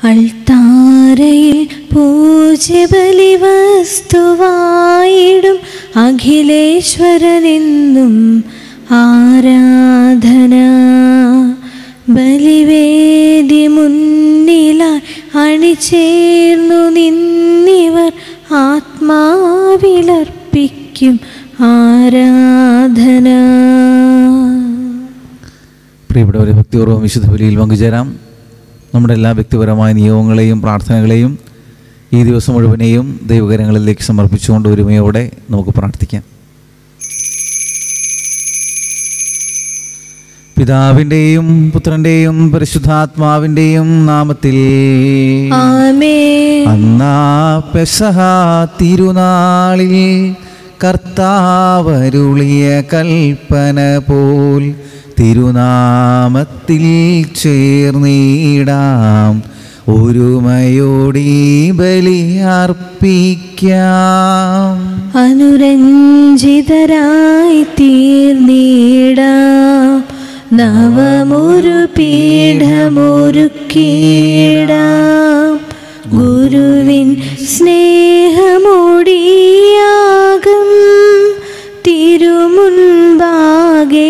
അൾത്താരയിൽ പൂജ്യബലി വസ്തുവായിടും അഖിലേശ്വരനെന്നും ആരാധന ബലിവേദി മുന്നിലായി അണിചേർന്നു നിന്നിവർ ആത്മാവിലർപ്പിക്കും ആരാധന പ്രിയപ്പെട്ടവരെ ഭക്തിപൂർവ്വം വിശുദ്ധ ബലിയിൽ പങ്കുചേരാം നമ്മുടെ എല്ലാ വ്യക്തിപരമായ നിയോഗങ്ങളെയും പ്രാർത്ഥനകളെയും ഈ ദിവസം മുഴുവനെയും ദൈവകരങ്ങളിലേക്ക് സമർപ്പിച്ചുകൊണ്ട് ഒരുമയോടെ നമുക്ക് പ്രാർത്ഥിക്കാം പിതാവിൻ്റെയും പുത്രൻ്റെയും പരിശുദ്ധാത്മാവിൻ്റെയും നാമത്തിൽ ആമേ അന്നാ പെസഹ തിരുനാളിൽ കർത്താവരുളിയ കൽപ്പന പോൽ തിരുനാമത്തിൽ ചേർന്നിടാം ഒരുമയോടീ ബലിയർപ്പിക്കാം അനുരഞ്ജിതരായി തീർന്നിടാം നവമൊരു പീഠമൊരുക്കിയിടാം ഗുരുവിൻ സ്നേഹമോടിയാകും തിരുമുൻപാകെ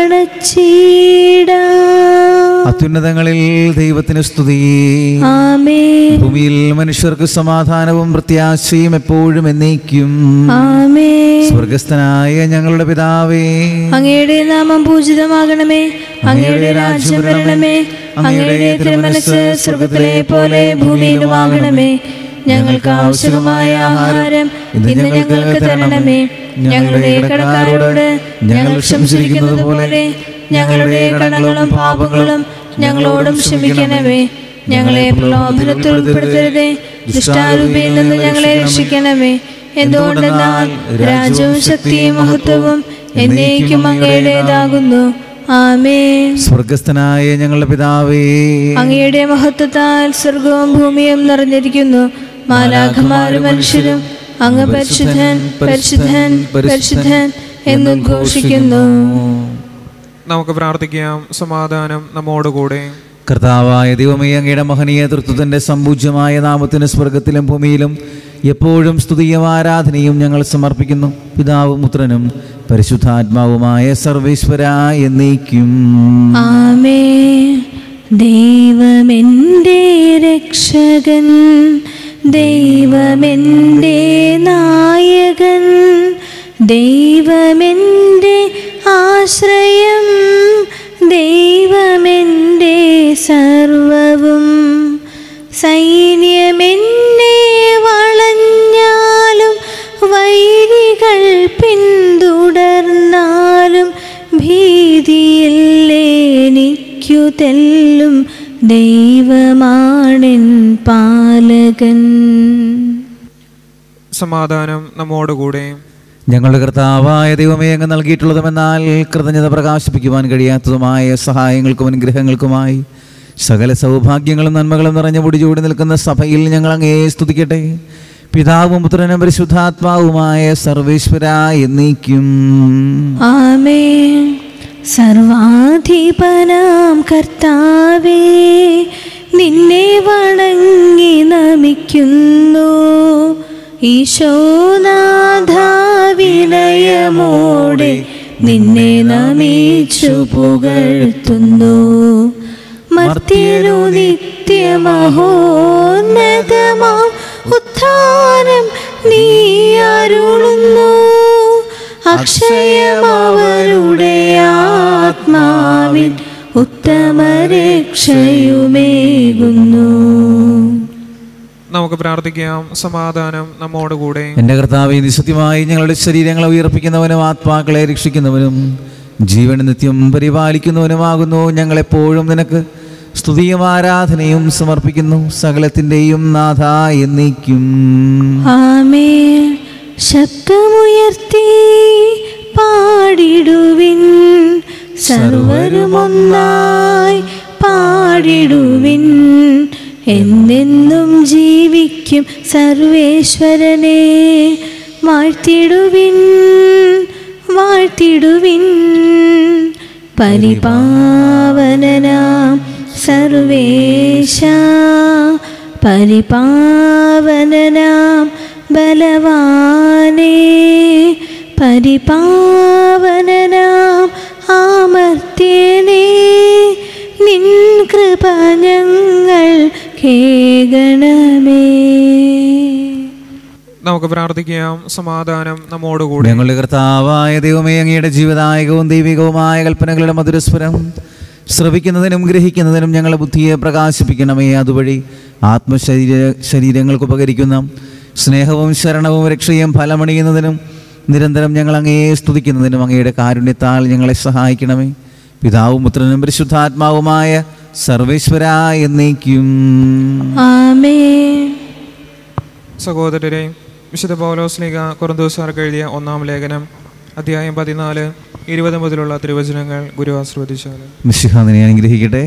അണച്ചിടാം അത്യുന്നതങ്ങളിൽ ദൈവത്തിന് സ്തുതി ആമേ ഭൂമിയിൽ മനുഷ്യർക്ക് സമാധാനവും പ്രത്യാശയും എപ്പോഴും എന്നേക്കും ആമേ സ്വർഗസ്ഥനായ ഞങ്ങളുടെ പിതാവേ അങ്ങയുടെ നാമം പൂജിതമാകണമേ അങ്ങയുടെ രാജ്യം വരണമേ അങ്ങയുടെ തിരുമനസ് സ്വർഗത്തിലെ പോലെ ഭൂമിയിലുമാകണമേ ഞങ്ങൾക്ക് ആവശ്യമായ ആഹാരം ഇന്ന് ഞങ്ങൾക്ക് തരണമേ ഞങ്ങളുടെ കടക്കാരോട് ഞങ്ങൾ ക്ഷമിച്ചിരിക്കുന്നത് പോലെ ഞങ്ങളുടെ കടങ്ങളും പാപങ്ങളും ഞങ്ങളോടും ക്ഷമിക്കണമേ ഞങ്ങളെ പ്രലോഭനത്തിൽ ഉൾപ്പെടുത്തരുതേ ദുഷ്ടാരൂപിയിൽ നിന്ന് ഞങ്ങളെ രക്ഷിക്കണമേ എന്തുകൊണ്ടെന്നാൽ രാജ്യവും ശക്തിയും മഹത്വവും എന്നേക്കും അങ്ങയുടേതാകുന്നു ആമേ സ്വർഗസ്ഥനായ ഞങ്ങളുടെ പിതാവേ അങ്ങയുടെ മഹത്വത്താൽ സ്വർഗവും ഭൂമിയും നിറഞ്ഞിരിക്കുന്നു മാലാഖമാരും മനുഷ്യരും അങ്ങ് പരിശുദ്ധൻ പരിശുദ്ധൻ പരിശുദ്ധൻ എന്നുദ്ഘോഷിക്കുന്നു നമുക്ക് പ്രാർത്ഥിക്കാം സമാധാനം നമ്മോടുകൂടെ കർത്താവായ ദൈവമേ അങ്ങയുടെ മഹനീയ തൃത്വത്തിന്റെ സമ്പൂജ്യമായ നാമത്തിന് സ്വർഗത്തിലും ഭൂമിയിലും എപ്പോഴും സ്തുതിയും ആരാധനയും ഞങ്ങൾ സമർപ്പിക്കുന്നു പിതാവും പുത്രനും പരിശുദ്ധാത്മാവുമായ സർവേശ്വര എന്നേക്കും ആമേ ദൈവമെൻ്റെ രക്ഷകൻ ദൈവമെൻ്റെ നായകൻ ദൈവമെൻ്റെ ആശ്രയം ദൈവമെൻ്റെ സർവവും സൈന്യമെന്നെ വളഞ്ഞാലും വൈരികൾ പിന്തുടർന്നാലും ഭീതിയില്ലേനിക്കു തെല്ലും ദൈവമാണെൻ പാലകൻ സമാധാനം നമ്മോടുകൂടെ ഞങ്ങളുടെ കർത്താവായ ദൈവമേ അങ്ങ് നൽകിയിട്ടുള്ളതുമെന്നാൽ കൃതജ്ഞത പ്രകാശിപ്പിക്കുവാൻ കഴിയാത്തതുമായ സഹായങ്ങൾക്കും അനുഗ്രഹങ്ങൾക്കുമായി സകല സൗഭാഗ്യങ്ങളും നന്മകളും നിറഞ്ഞ പൊടിചൂടി നിൽക്കുന്ന സഭയിൽ ഞങ്ങൾ അങ്ങേ സ്തുതിക്കട്ടെ പിതാവും പുത്രനും പരിശുദ്ധാത്മാവുമായ സർവേശ്വര എന്നേക്കും ആമേ സർവാധിപനാം കർത്താവേ നിന്നെ വണങ്ങി നമിക്കുന്നു ഈശോനാഥ വിനയമോടെ നിന്നെ നമിച്ചു പുകഴ്ത്തുന്നു മർത്യനു നിത്യമഹോന്നതമാം ഉത്ഥാനം നീ അരുളുന്നു അക്ഷയമവരുടെ ആത്മാവിൻ ഉത്തമരക്ഷയുമേകുന്നു നമുക്ക് പ്രാർത്ഥിക്കാം സമാധാനം നമ്മോടുകൂടെ എൻ്റെ കർത്താവ് നിസത്യമായി ഞങ്ങളുടെ ശരീരങ്ങളെ ഉയർപ്പിക്കുന്നവനും ആത്മാക്കളെ രക്ഷിക്കുന്നവനും ജീവൻ നിത്യം പരിപാലിക്കുന്നവനുമാകുന്നു ഞങ്ങളെപ്പോഴും നിനക്ക് സ്തുതിയും ആരാധനയും സമർപ്പിക്കുന്നു സകലത്തിൻ്റെയും നാഥ എന്നേക്കും ആമേ ശബ്ദമുയർത്തി പാടിടുവിൻ സർവരുമൊന്നായി പാടിടുവിൻ എന്നെന്നും ജീവിക്കും സർവേശ്വരനെ വാഴ്ത്തിടുവിൻ വാഴ്ത്തിടുവിൻ പരിപാവനനാം സർവേശ പരിപാവനനാം ബലവാനേ പരിപാവനനാം ആമർത്യനേ നിൻ കൃപ ഞങ്ങൾ കേകണമേ നമുക്ക് പ്രാർത്ഥിക്കാം സമാധാനം നമ്മോടുകൂടെ ഞങ്ങളുടെ കർത്താവായ ദൈവമേ അങ്ങയുടെ ജീവദായകവും ദൈവികവുമായ കൽപ്പനകളുടെ മധുരസ്വരം ശ്രവിക്കുന്നതിനും ഗ്രഹിക്കുന്നതിനും ഞങ്ങളുടെ ബുദ്ധിയെ പ്രകാശിപ്പിക്കണമേ അതുവഴി ആത്മശരീര ശരീരങ്ങൾക്ക് ഉപകരിക്കുന്ന സ്നേഹവും ശരണവും രക്ഷയും ഫലമണിയുന്നതിനും നിരന്തരം ഞങ്ങൾ അങ്ങയെ സ്തുതിക്കുന്നതിനും അങ്ങയുടെ കാരുണ്യത്താൽ ഞങ്ങളെ സഹായിക്കണമേ പിതാവും പുത്രനും പരിശുദ്ധാത്മാവുമായ സർവേശ്വര എന്നേക്കും ആമേൻ സഹോദരരെ വിശുദ്ധ പൗലോസ്ലിക കുറുന്തോസാർക്ക് എഴുതിയ ഒന്നാം ലേഖനം അധ്യായം പതിനാല് ഇരുപത് മുതലുള്ള തിരുവചനങ്ങൾ ഗുരു ആസ്വദിച്ചാൽ മിശിഹ നിന്നെ അനുഗ്രഹിക്കട്ടെ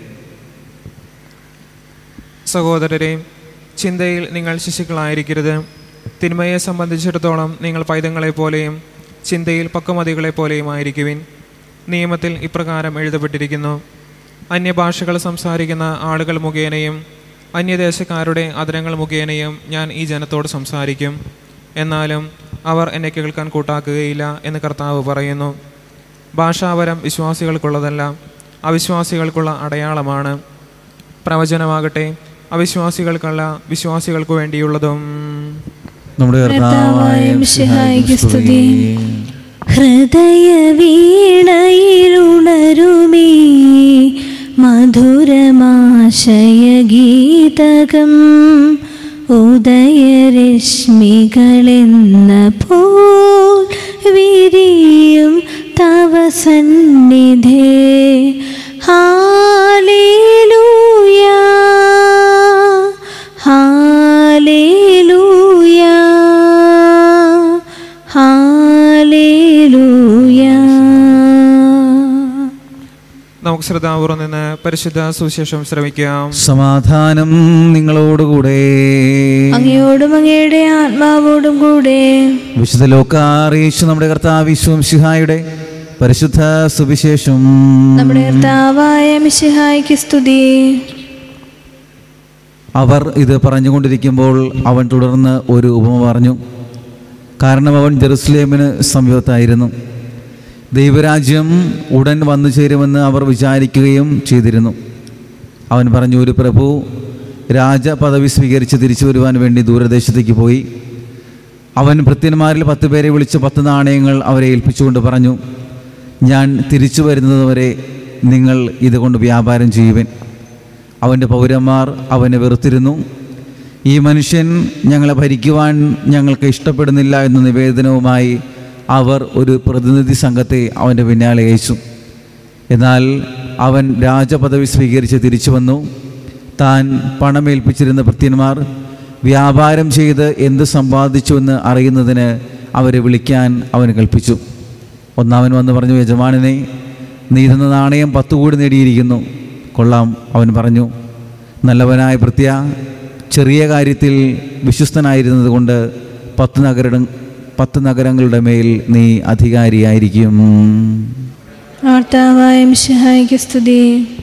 സഹോദരരെ ചിന്തയിൽ നിങ്ങൾ ശിശുക്കളായിരിക്കരുത് തിന്മയെ സംബന്ധിച്ചിടത്തോളം നിങ്ങൾ പൈതങ്ങളെ പോലെയും ചിന്തയിൽ പക്വമതികളെ പോലെയും ആയിരിക്കുവിൻ നിയമത്തിൽ ഇപ്രകാരം എഴുതപ്പെട്ടിരിക്കുന്നു അന്യഭാഷകൾ സംസാരിക്കുന്ന ആളുകൾ മുഖേനയും അന്യദേശക്കാരുടെ അതരങ്ങൾ മുഖേനയും ഞാൻ ഈ ജനത്തോട് സംസാരിക്കും എന്നാലും അവർ എന്നെ കേൾക്കാൻ കൂട്ടാക്കുകയില്ല എന്ന് കർത്താവ് പറയുന്നു ഭാഷാപരം വിശ്വാസികൾക്കുള്ളതല്ല അവിശ്വാസികൾക്കുള്ള അടയാളമാണ് പ്രവചനമാകട്ടെ അവിശ്വാസികൾക്കല്ല വിശ്വാസികൾക്ക് വേണ്ടിയുള്ളതും നമ്മുടെ കർത്താവായ മിശിഹായ്ക്ക് സ്തുതി. സ്തുതി ഹൃദയ വീണയിരുണരുമീ മധുരമാശയഗീതകം ഉദയരശ്മികളെന്ന പോൽ വിരിയും തവ സന്നിധേ ഹാലേലൂയാ ഹാലേലൂയാ ഹാലേലൂയാ നമുക്ക് ശ്രദ്ധാപൂർവം നിന്ന് പരിശുദ്ധ സുവിശേഷം ശ്രമിക്കാം സമാധാനം നിങ്ങളോടുകൂടെ അങ്ങയോടും അങ്ങയുടെ ആത്മാവോടും കൂടെ വിശുദ്ധ ലോകാറീശു നമ്മുടെ കർത്താവ് വിശ്വം ശിഹായുടെ പരിശുദ്ധ സുവിശേഷം നമ്മുടെ കർത്താവായ മിശിഹായ്ക്ക് സ്തുതി അവർ ഇത് പറഞ്ഞുകൊണ്ടിരിക്കുമ്പോൾ അവൻ തുടർന്ന് ഒരു ഉപമ പറഞ്ഞു കാരണം അവൻ ജെറുസലേമിന് സമീപത്തായിരുന്നു ദൈവരാജ്യം ഉടൻ വന്നു ചേരുമെന്ന് അവർ വിചാരിക്കുകയും ചെയ്തിരുന്നു അവൻ പറഞ്ഞു ഒരു പ്രഭു രാജപദവി സ്വീകരിച്ച് തിരിച്ചു വരുവാൻ വേണ്ടി ദൂരദേശത്തേക്ക് പോയി അവൻ ഭൃത്യന്മാരിൽ പത്ത് പേരെ വിളിച്ച് പത്ത് നാണയങ്ങൾ അവരെ ഏൽപ്പിച്ചുകൊണ്ട് പറഞ്ഞു ഞാൻ തിരിച്ചു വരുന്നതുവരെ നിങ്ങൾ ഇതുകൊണ്ട് വ്യാപാരം ചെയ്യുവൻ അവൻ്റെ പൗരന്മാർ അവനെ വെറുത്തിരുന്നു ഈ മനുഷ്യൻ ഞങ്ങളെ ഭരിക്കുവാൻ ഞങ്ങൾക്ക് ഇഷ്ടപ്പെടുന്നില്ല എന്ന നിവേദനവുമായി അവർ ഒരു പ്രതിനിധി സംഘത്തെ അവൻ്റെ പിന്നാലെ അയച്ചു എന്നാൽ അവൻ രാജപദവി സ്വീകരിച്ച് തിരിച്ചു വന്നു താൻ പണമേൽപ്പിച്ചിരുന്ന ഭൃത്യന്മാർ വ്യാപാരം ചെയ്ത് എന്ത് സമ്പാദിച്ചുവെന്ന് അറിയുന്നതിന് അവരെ വിളിക്കാൻ അവൻ കൽപ്പിച്ചു ഒന്നാമൻ വന്ന് പറഞ്ഞു യജമാനനെ നീ തന്ന നാണയം പത്തു കൂടി നേടിയിരിക്കുന്നു കൊള്ളാം അവൻ പറഞ്ഞു നല്ലവനായ ഭൃത്യ ചെറിയ കാര്യത്തിൽ വിശ്വസ്തനായിരുന്നത് കൊണ്ട് പത്ത് നഗര പത്ത് നഗരങ്ങളുടെ മേൽ നീ അധികാരിയായിരിക്കും കർത്താവായ മിശിഹായ്ക്ക് സ്തുതി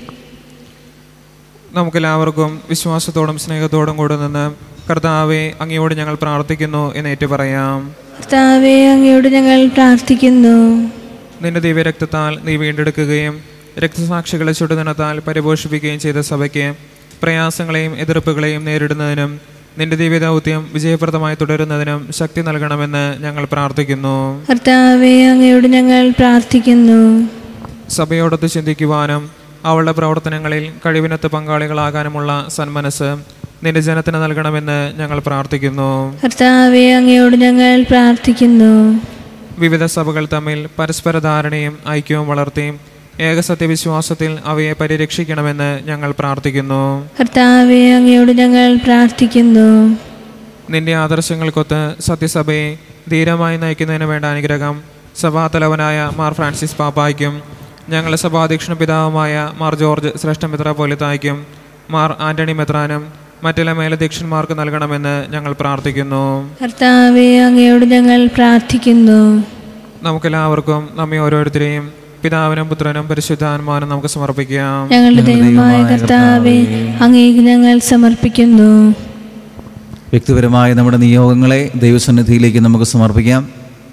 നമുക്കെല്ലാവർക്കും വിശ്വാസത്തോടും സ്നേഹത്തോടും കൂടെ നിന്ന് കർത്താവെ അങ്ങയോട് ഞങ്ങൾ പ്രാർത്ഥിക്കുന്നു എന്ന് ഏറ്റു പറയാം കർത്താവെ അങ്ങയോട് ഞങ്ങൾ പ്രാർത്ഥിക്കുന്നു നിന്റെ ദിവ്യരക്തത്താൽ നീ വീണ്ടെടുക്കുകയും രക്തസാക്ഷികളെ ചുടുനിണത്താൽ പരിപോഷിപ്പിക്കുകയും ചെയ്ത സഭയ്ക്ക് പ്രയാസങ്ങളെയും എതിർപ്പുകളെയും നേരിടുന്നതിനും നിന്റെ ദിവ്യദൗത്യം വിജയപ്രദമായി തുടരുന്നതിനും ശക്തി നൽകണമെന്ന് ഞങ്ങൾ പ്രാർത്ഥിക്കുന്നു കർത്താവെ അങ്ങയോട് ഞങ്ങൾ പ്രാർത്ഥിക്കുന്നു സഭയോടൊത്ത് ചിന്തിക്കുവാനും അവളുടെ പ്രവർത്തനങ്ങളിൽ കഴിവിനത്ത് പങ്കാളികളാകാനുമുള്ള സന്മനസ് നിന്റെ ജനത്തിന് നൽകണമെന്ന് ഞങ്ങൾ പ്രാർത്ഥിക്കുന്നു കർത്താവെ അങ്ങയോട് ഞങ്ങൾ പ്രാർത്ഥിക്കുന്നു വിവിധ സഭകൾ തമ്മിൽ പരസ്പര ധാരണയും ഐക്യവും വളർത്തി ഏകസത്യവിശ്വാസത്തിൽ അവയെ പരിരക്ഷിക്കണമെന്ന് ഞങ്ങൾ പ്രാർത്ഥിക്കുന്നു കർത്താവെ അങ്ങയോട് ഞങ്ങൾ പ്രാർത്ഥിക്കുന്നു നിന്റെ ആദർശങ്ങൾക്കൊത്ത് സത്യസഭയെ ധീരമായി നയിക്കുന്നതിന് വേണ്ട അനുഗ്രഹം സഭാതലവനായ മാർ ഫ്രാൻസിസ് പാപ്പായ്ക്കും ഞങ്ങളുടെ സഭാധ്യക്ഷണ പിതാവുമായ മാർ ജോർജ് ശ്രേഷ്ഠ മെത്രാപോലിത്തായ്ക്കും മാർ ആന്റണി മെത്രാനും മറ്റെല്ലാ മേലധ്യക്ഷന്മാർക്ക് നൽകണമെന്ന് ഞങ്ങൾ പ്രാർത്ഥിക്കുന്നു കർത്താവെ അങ്ങയോട് ഞങ്ങൾ പ്രാർത്ഥിക്കുന്നു നമുക്കെല്ലാവർക്കും നമ്മെ ഓരോരുത്തരെയും പിതാവിനും പുത്രനും പരിശുദ്ധാത്മാവിനും നമുക്ക് സമർപ്പിക്കാം ഞങ്ങളുടെ ദൈവമായ കർത്താവെ അങ്ങേക്ക് ഞങ്ങൾ സമർപ്പിക്കുന്നു വ്യക്തിപരമായ നമ്മുടെ നിയോഗങ്ങളെ ദൈവസന്നിധിയിലേക്ക് നമുക്ക് സമർപ്പിക്കാം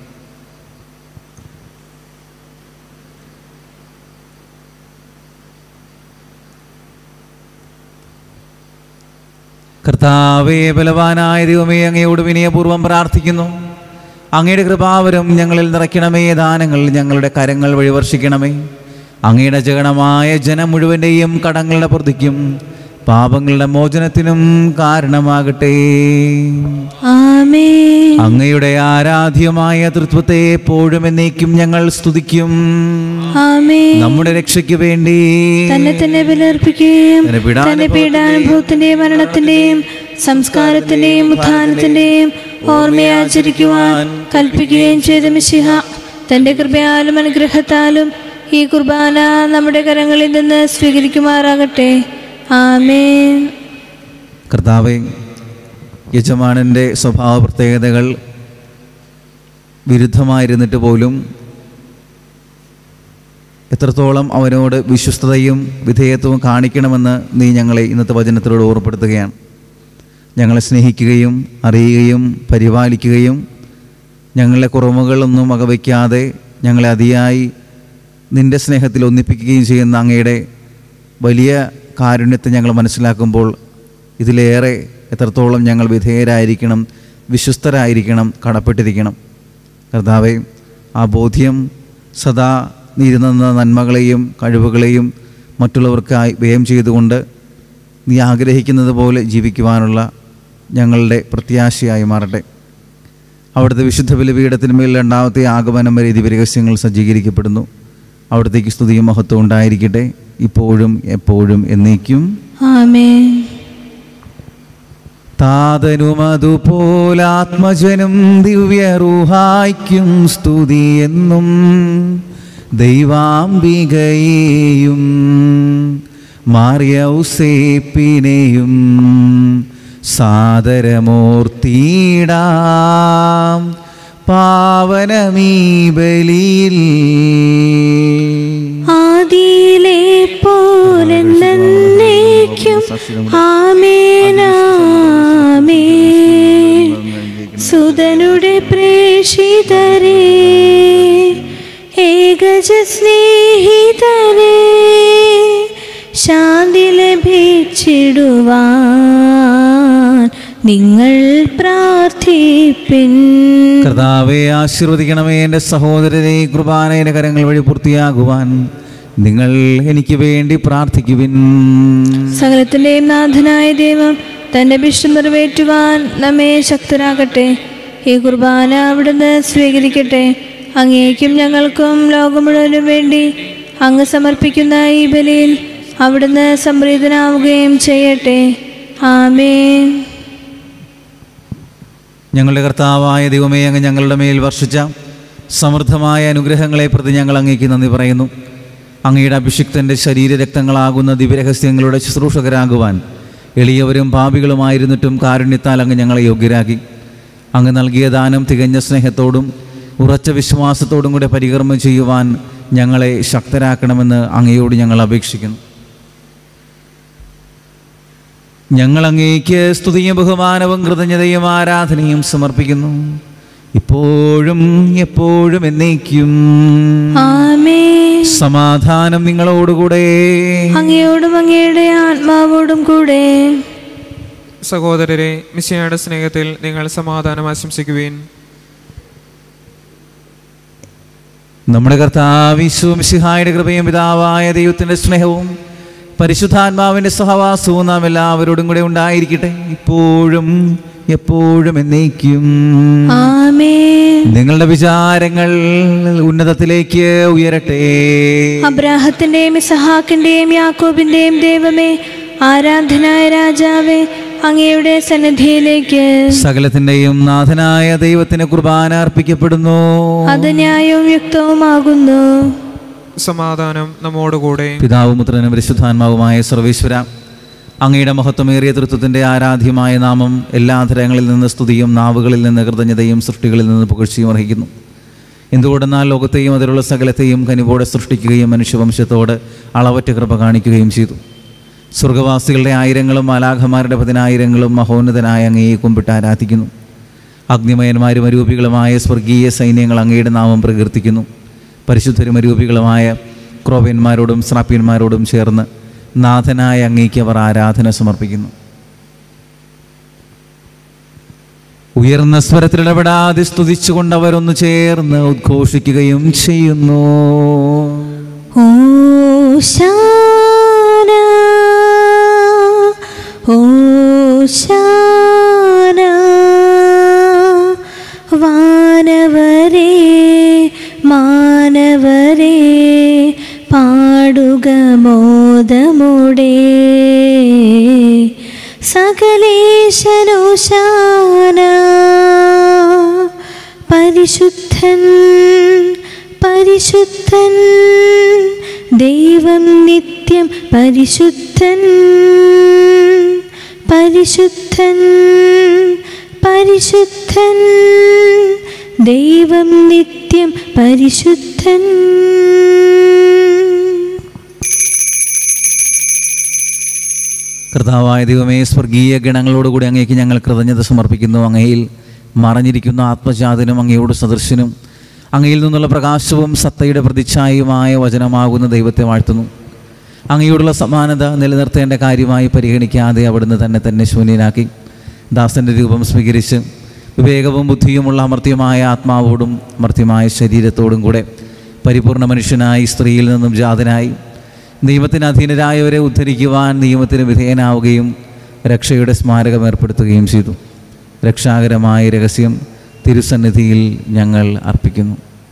കർത്താവേ ബലവാനായ ദൈവമേ അങ്ങയോട് വിനയപൂർവ്വം പ്രാർത്ഥിക്കുന്നു അങ്ങയുടെ കൃപാവരം ഞങ്ങളിൽ നിറയ്ക്കണമേ ദാനങ്ങൾ ഞങ്ങളുടെ കരങ്ങൾ വഴി വർഷിക്കണമേ അങ്ങയുടെ ജഗണമായ ജനം മുഴുവൻ്റെയും കടങ്ങളുടെ പ്രതിക്കും പാപങ്ങളുടെ മോചനത്തിനും കാരണമാകട്ടെ ആമേ അങ്ങയുടെ ആരാധ്യമായ തൃത്വത്തെ എപ്പോഴും എന്നേക്കും ഞങ്ങൾ സ്തുതിക്കും ആമേ നമ്മുടെ രക്ഷയ്ക്ക് വേണ്ടി തന്നെ തന്നെ ബലർപ്പിക്കുകയും തന്നെ പീഡാനുഭവത്തിന്റെയും തന്നെ പീഡാനുഭവത്തിന്റെയും മരണത്തിന്റെയും സംസ്കാരത്തിന്റെയും ഉത്ഥാനത്തിന്റെയും ഓർമ്മയാചരിക്കുവാൻ കൽപ്പിക്കുകയും ചെയ്ത മിശിഹ തന്റെ കൃപയാലും അനുഗ്രഹത്താലും ഈ കുർബാന നമ്മുടെ കരങ്ങളിൽ നിന്ന് സ്വീകരിക്കുമാറാകട്ടെ ആമേൻ കർത്താവെ യജമാനൻ്റെ സ്വഭാവ പ്രത്യേകതകൾ വിരുദ്ധമായിരുന്നിട്ട് പോലും എത്രത്തോളം അവനോട് വിശ്വസ്തതയും വിധേയത്വവും കാണിക്കണമെന്ന് നീ ഞങ്ങളെ ഇന്നത്തെ വചനത്തിലൂടെ ഓർമ്മപ്പെടുത്തുകയാണ് ഞങ്ങളെ സ്നേഹിക്കുകയും അറിയുകയും പരിപാലിക്കുകയും ഞങ്ങളെ കുറവുകളൊന്നും വകവയ്ക്കാതെ ഞങ്ങളെ അതിയായി നിന്റെ സ്നേഹത്തിൽ ഒന്നിപ്പിക്കുകയും ചെയ്യുന്ന അങ്ങയുടെ വലിയ കാരുണ്യത്തെ ഞങ്ങൾ മനസ്സിലാക്കുമ്പോൾ ഇതിലേറെ എത്രത്തോളം ഞങ്ങൾ വിധേയരായിരിക്കണം വിശ്വസ്തരായിരിക്കണം കടപ്പെട്ടിരിക്കണം കർത്താവെ ആ ബോധ്യം സദാ നീരുന്ന നന്മകളെയും കഴിവുകളെയും മറ്റുള്ളവർക്കായി വ്യയം ചെയ്തുകൊണ്ട് നീ ആഗ്രഹിക്കുന്നത് പോലെ ജീവിക്കുവാനുള്ള ഞങ്ങളുടെ പ്രത്യാശയായി മാറട്ടെ അവിടുത്തെ വിശുദ്ധ ബലിപീഠത്തിന്മേൽ രണ്ടാമത്തെ ആഗമനം വരെ ദിവ്യരഹസ്യങ്ങൾ സജ്ജീകരിക്കപ്പെടുന്നു അവിടത്തേക്ക് സ്തുതിയും മഹത്വം ഉണ്ടായിരിക്കട്ടെ ഇപ്പോഴും എപ്പോഴും എന്നേക്കും ആമേൻ താതനും അതുപോലാത്മജനും ദിവ്യറൂഹായ്ക്കും സ്തുതി എന്നും ദൈവാംബികയെയും മാറിയൗസേപ്പിനെയും സാദരമൂർത്തിയിടാം പാവനമീ ബലിയിൽ ആദിയിലെ പോലെ നന്നേക്കും ആമേനാമേ സുതനുടെ പ്രേഷിതരേ ഏകജ സ്നേഹിതരേ ശാന്തി ലഭിച്ചിടുവാൻ നിങ്ങൾ പ്രാർത്ഥിപ്പിൻ കർത്താവെ ആശീർവദിക്കണമേ എൻ്റെ സഹോദരരെ ഈ കുർബാനയുടെ കരങ്ങൾ വഴി പൂർത്തിയാകുവാൻ നിങ്ങൾ എനിക്ക് വേണ്ടി പ്രാർത്ഥിക്കുവിൻ സകലത്തിൻ്റെയും നാഥനായ ദൈവം തൻ്റെ വിഷ്ണു നിറവേറ്റുവാൻ നമ്മെ ശക്തരാകട്ടെ ഈ കുർബാന അവിടുന്ന് സ്വീകരിക്കട്ടെ അങ്ങേക്കും ഞങ്ങൾക്കും ലോകം മുഴുവനും വേണ്ടി അങ്ങ് സമർപ്പിക്കുന്ന ഈ ബലിയിൽ അവിടുന്ന് സംപ്രീതനാവുകയും ചെയ്യട്ടെ ആമേൻ ഞങ്ങളുടെ കർത്താവായ ദൈവമേ അങ്ങ് ഞങ്ങളുടെ മേൽ വർഷിച്ച സമൃദ്ധമായ അനുഗ്രഹങ്ങളെ പ്രതി ഞങ്ങൾ അങ്ങേക്ക് നന്ദി പറയുന്നു അങ്ങയുടെ അഭിഷിക്തൻ്റെ ശരീരരക്തങ്ങളാകുന്ന ദിവ്യരഹസ്യങ്ങളുടെ ശുശ്രൂഷകരാകുവാൻ എളിയവരും പാപികളുമായിരുന്നിട്ടും കാരുണ്യത്താൽ അങ്ങ് ഞങ്ങളെ യോഗ്യരാക്കി അങ്ങ് നൽകിയ ദാനം തികഞ്ഞ സ്നേഹത്തോടും ഉറച്ച വിശ്വാസത്തോടും കൂടെ പരികർമ്മം ചെയ്യുവാൻ ഞങ്ങളെ ശക്തരാക്കണമെന്ന് അങ്ങയോട് ഞങ്ങൾ അപേക്ഷിക്കുന്നു ഞങ്ങൾ അങ്ങേക്ക് സ്തുതിയും ബഹുമാനവും കൃതജ്ഞതയും ആരാധനയും സമർപ്പിക്കുന്നു ഇപ്പോഴും എപ്പോഴും എന്നേക്കും ആമേൻ സമാധാനം നിങ്ങളോടുകൂടെ അങ്ങയോടും അങ്ങയുടെ ആത്മാവോടും കൂടെ സഹോദരരെ മിശിയുടെ സ്നേഹത്തിൽ നിങ്ങൾ സമാധാനം ആശംസിക്കുവിൻ നമ്മുടെ കർത്താവിശ്വം സിഹായുടെ കൃപയും പിതാവായ ദൈവത്തിൻ്റെ സ്നേഹവും പരിശുദ്ധാത്മാവിൻ്റെ സഹവാസവും നാം എല്ലാവരോടും കൂടെ ഉണ്ടായിരിക്കട്ടെ ഇപ്പോഴും എപ്പോഴും എന്നേക്കും ആമേൻ നിങ്ങളുടെ വിചാരങ്ങൾ ഉന്നതത്തിലേക്ക് ഉയരട്ടെ അബ്രാഹത്തിന്റെയും ഇസഹാക്കിന്റെയും യാക്കോബിന്റെയും ദൈവമേ ആരാധനായ രാജാവേ അങ്ങയുടെ സന്നിധിയിലേക്ക് സകലത്തിന്റെയും നാഥനായ ദൈവത്തിന് കുർബാന അർപ്പിക്കപ്പെടുന്നു അത് ന്യായവും യുക്തവുമാകുന്നു സമാധാനം നമ്മോടുകൂടെ പിതാവും പുത്രനും പരിശുദ്ധാത്മാവുമായ സർവേശ്വര അങ്ങയുടെ മഹത്വമേറിയ തൃത്വത്തിൻ്റെ ആരാധ്യമായ നാമം എല്ലാ ധരങ്ങളിൽ നിന്ന് സ്തുതിയും നാവുകളിൽ നിന്ന് കൃതജ്ഞതയും സൃഷ്ടികളിൽ നിന്ന് പുകഴ്ചയും അർഹിക്കുന്നു എന്തുകൊണ്ടെന്നാൽ ലോകത്തെയും അതിലുള്ള സകലത്തെയും കനിവോടെ സൃഷ്ടിക്കുകയും മനുഷ്യവംശത്തോട് അളവറ്റ കൃപ കാണിക്കുകയും ചെയ്തു സ്വർഗവാസികളുടെ ആയിരങ്ങളും മാലാഖമാരുടെ പതിനായിരങ്ങളും മഹോന്നതനായ അങ്ങയെ കുമ്പിട്ട് ആരാധിക്കുന്നു അഗ്നിമയന്മാരും അരൂപികളുമായ സ്വർഗീയ സൈന്യങ്ങൾ അങ്ങയുടെ നാമം പ്രകീർത്തിക്കുന്നു പരിശുദ്ധരും അരൂപികളുമായ ക്രോവ്യന്മാരോടും ശ്രാപ്യന്മാരോടും ചേർന്ന് നാഥനായ അങ്ങേക്ക് അവർ ആരാധന സമർപ്പിക്കുന്നു ഉയർന്ന സ്വരത്തിലിടപെടാതെ സ്തുതിച്ചുകൊണ്ട് അവരൊന്ന് ചേർന്ന് ഉദ്ഘോഷിക്കുകയും ചെയ്യുന്നു ഓശാന ഓശാന വാനവരേ മാനവരേ പാടുക മോദമോടെ സകലേശനോശാന പരിശുദ്ധൻ പരിശുദ്ധൻ ദൈവം നിത്യം പരിശുദ്ധൻ പരിശുദ്ധൻ പരിശുദ്ധൻ ദൈവം നിത്യം പരിശുദ്ധൻ കർത്താവായ ദൈവമേ സ്വർഗീയ ഗണങ്ങളോടുകൂടി അങ്ങേക്ക് ഞങ്ങൾ കൃതജ്ഞത സമർപ്പിക്കുന്നു അങ്ങയിൽ മറഞ്ഞിരിക്കുന്ന ആത്മജാതനും അങ്ങയോട് സദൃശനും അങ്ങയിൽ നിന്നുള്ള പ്രകാശവും സത്തയുടെ പ്രതിച്ഛായയുമായ വചനമാകുന്ന ദൈവത്തെ വാഴ്ത്തുന്നു അങ്ങയോടുള്ള സമാനത നിലനിർത്തേണ്ട കാര്യമായി പരിഗണിക്കാതെ അവിടുന്ന് തന്നെ തന്നെ ശൂന്യനാക്കി ദാസൻ്റെ രൂപം സ്വീകരിച്ച് വിവേകവും ബുദ്ധിയുമുള്ള അമർത്യമായ ആത്മാവോടും അമർത്യമായ ശരീരത്തോടും കൂടെ പരിപൂർണ മനുഷ്യനായി സ്ത്രീയിൽ നിന്നും ജാതനായി നിയമത്തിന് അധീനരായവരെ ഉദ്ധരിക്കുവാൻ നിയമത്തിന് വിധേയനാവുകയും രക്ഷയുടെ സ്മാരകം ഏർപ്പെടുത്തുകയും ചെയ്തു രക്ഷാകരമായ രഹസ്യം തിരുസന്നിധിയിൽ ഞങ്ങൾ അർപ്പിക്കുന്നു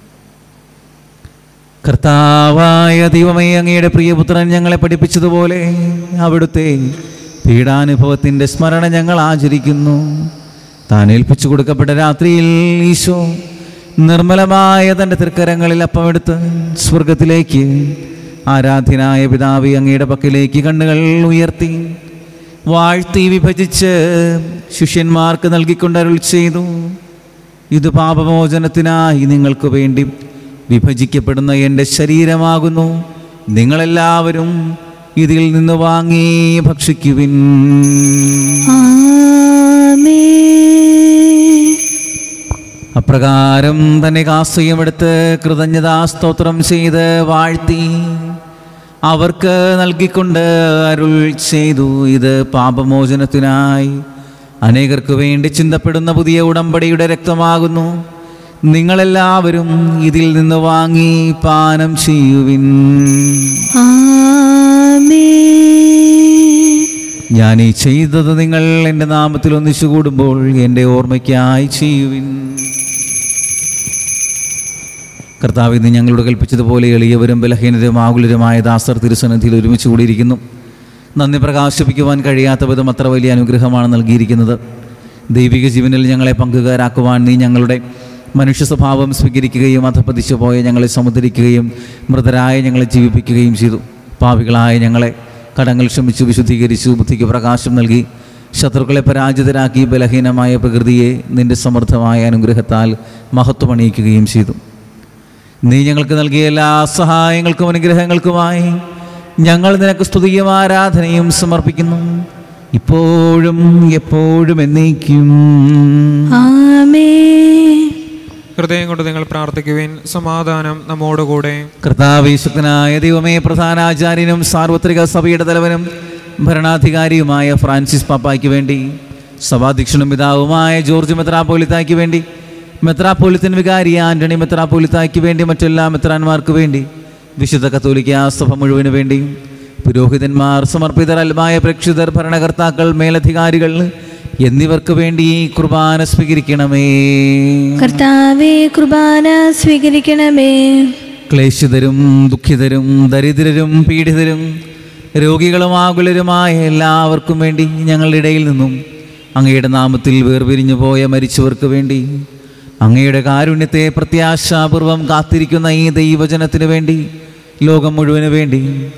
കർത്താവായ ദൈവമേ അങ്ങയുടെ പ്രിയപുത്രൻ ഞങ്ങളെ പഠിപ്പിച്ചതുപോലെ അവിടുത്തെ പീഡാനുഭവത്തിൻ്റെ സ്മരണ ഞങ്ങൾ ആചരിക്കുന്നു താൻ ഏൽപ്പിച്ചു കൊടുക്കപ്പെട്ട രാത്രിയിൽ ഈശോ നിർമ്മലമായ തൻ്റെ തൃക്കരങ്ങളിൽ അപ്പമെടുത്ത് സ്വർഗത്തിലേക്ക് ആരാധ്യനായ പിതാവി അങ്ങയുടെ പക്കലേക്ക് കണ്ണുകൾ ഉയർത്തി വാഴ്ത്തി വിഭജിച്ച് ശിഷ്യന്മാർക്ക് നൽകിക്കൊണ്ട് അരുൾ ചെയ്തു ഇത് പാപമോചനത്തിനായി നിങ്ങൾക്ക് വേണ്ടി വിഭജിക്കപ്പെടുന്ന എൻ്റെ ശരീരമാകുന്നു നിങ്ങളെല്ലാവരും ഇതിൽ നിന്ന് വാങ്ങി ഭക്ഷിക്കുവിൻ ആമേൻ അപ്രകാരം തന്നെ കാസ്യമെടുത്ത് കൃതജ്ഞതാ സ്തോത്രം ചെയ്ത് വാഴ്ത്തി അവർക്ക് നൽകിക്കൊണ്ട് അരുൾ ചെയ്തു ഇത് പാപമോചനത്തിനായി അനേകർക്ക് വേണ്ടി ചിന്തപ്പെടുന്ന പുതിയ ഉടമ്പടിയുടെ രക്തമാകുന്നു നിങ്ങളെല്ലാവരും ഇതിൽ നിന്ന് വാങ്ങി പാനം ചെയ്യുവിൻ ആമേൻ ഞാൻ ഈ ചെയ്തത് നിങ്ങൾ എൻ്റെ നാമത്തിൽ ഒന്നിച്ചു കൂടുമ്പോൾ എൻ്റെ ഓർമ്മയ്ക്കായി ചെയ്യുവിൻ കർത്താവ് ഇന്ന് ഞങ്ങളോട് കൽപ്പിച്ചതുപോലെ എളിയവരും ബലഹീനരും ആകുലരുമായ ദാസർ തിരുസന്നിധിയിൽ ഒരുമിച്ച് കൂടിയിരിക്കുന്നു നന്ദി പ്രകാശിപ്പിക്കുവാൻ കഴിയാത്ത വിധം അത്ര വലിയ അനുഗ്രഹമാണ് നൽകിയിരിക്കുന്നത് ദൈവിക ജീവനിൽ ഞങ്ങളെ പങ്കുകാരാക്കുവാൻ നീ ഞങ്ങളുടെ മനുഷ്യ സ്വഭാവം സ്വീകരിക്കുകയും അധപ്പതിച്ചു പോയ ഞങ്ങളെ സമുദ്രിക്കുകയും മൃതരായ ഞങ്ങളെ ജീവിപ്പിക്കുകയും ചെയ്തു പാവികളായ ഞങ്ങളെ കടങ്ങൾ ക്ഷമിച്ചു വിശുദ്ധീകരിച്ചു ബുദ്ധിക്ക് പ്രകാശം നൽകി ശത്രുക്കളെ പരാജിതരാക്കി ബലഹീനമായ പ്രകൃതിയെ നിന്റെ സമൃദ്ധമായ അനുഗ്രഹത്താൽ മഹത്വമണിയിക്കുകയും ചെയ്തു നീ ഞങ്ങൾക്ക് നൽകിയ എല്ലാ സഹായങ്ങൾക്കും അനുഗ്രഹങ്ങൾക്കുമായി ഞങ്ങൾ നിനക്ക് സ്തുതിയും ആരാധനയും സമർപ്പിക്കുന്നു ഇപ്പോഴും എപ്പോഴും എന്നേക്കും ആമേൻ ഹൃദയം കൊണ്ട് നിങ്ങൾ പ്രാർത്ഥിക്കുവിൻ സമാധാനം നമ്മോടുകൂടെ കർത്താവേശക്തനായ ദൈവമേ പ്രധാനാചാര്യനും സാർവത്രിക സഭയുടെ തലവനും ഭരണാധികാരിയുമായ ഫ്രാൻസിസ് പാപ്പായ്ക്ക് വേണ്ടി സഭാധ്യക്ഷനും പിതാവുമായ ജോർജ് മെത്രാപ്പോലിത്തായ്ക്ക് വേണ്ടി മെത്രാപ്പോലിത്തൻ വികാരി ആന്റണി മെത്രാപ്പോലിത്തായ്ക്ക് വേണ്ടി മറ്റെല്ലാ മെത്രാന്മാർക്ക് വേണ്ടി വിശുദ്ധ കത്തോലിക്ക സഭ മുഴുവന് വേണ്ടി പുരോഹിതന്മാർ സമർപ്പിതർ അൽമായ പ്രേക്ഷിതർ ഭരണകർത്താക്കൾ മേലധികാരികൾ എന്നിവർക്ക് വേണ്ടി ഈ കുർബാന സ്വീകരിക്കണമേ കർത്താവെ കുർബാന സ്വീകരിക്കണമേ ക്ലേശിതരും ദുഃഖിതരും ദരിദ്രരും പീഡിതരും രോഗികളും ആകുലരുമായ എല്ലാവർക്കും വേണ്ടി ഞങ്ങളുടെ ഇടയിൽ നിന്നും അങ്ങയുടെ നാമത്തിൽ വേർപിരിഞ്ഞു പോയ മരിച്ചവർക്ക് വേണ്ടി അങ്ങയുടെ കാരുണ്യത്തെ പ്രത്യാശാപൂർവം കാത്തിരിക്കുന്ന ഈ ദൈവജനത്തിന് വേണ്ടി ലോകം മുഴുവന് വേണ്ടി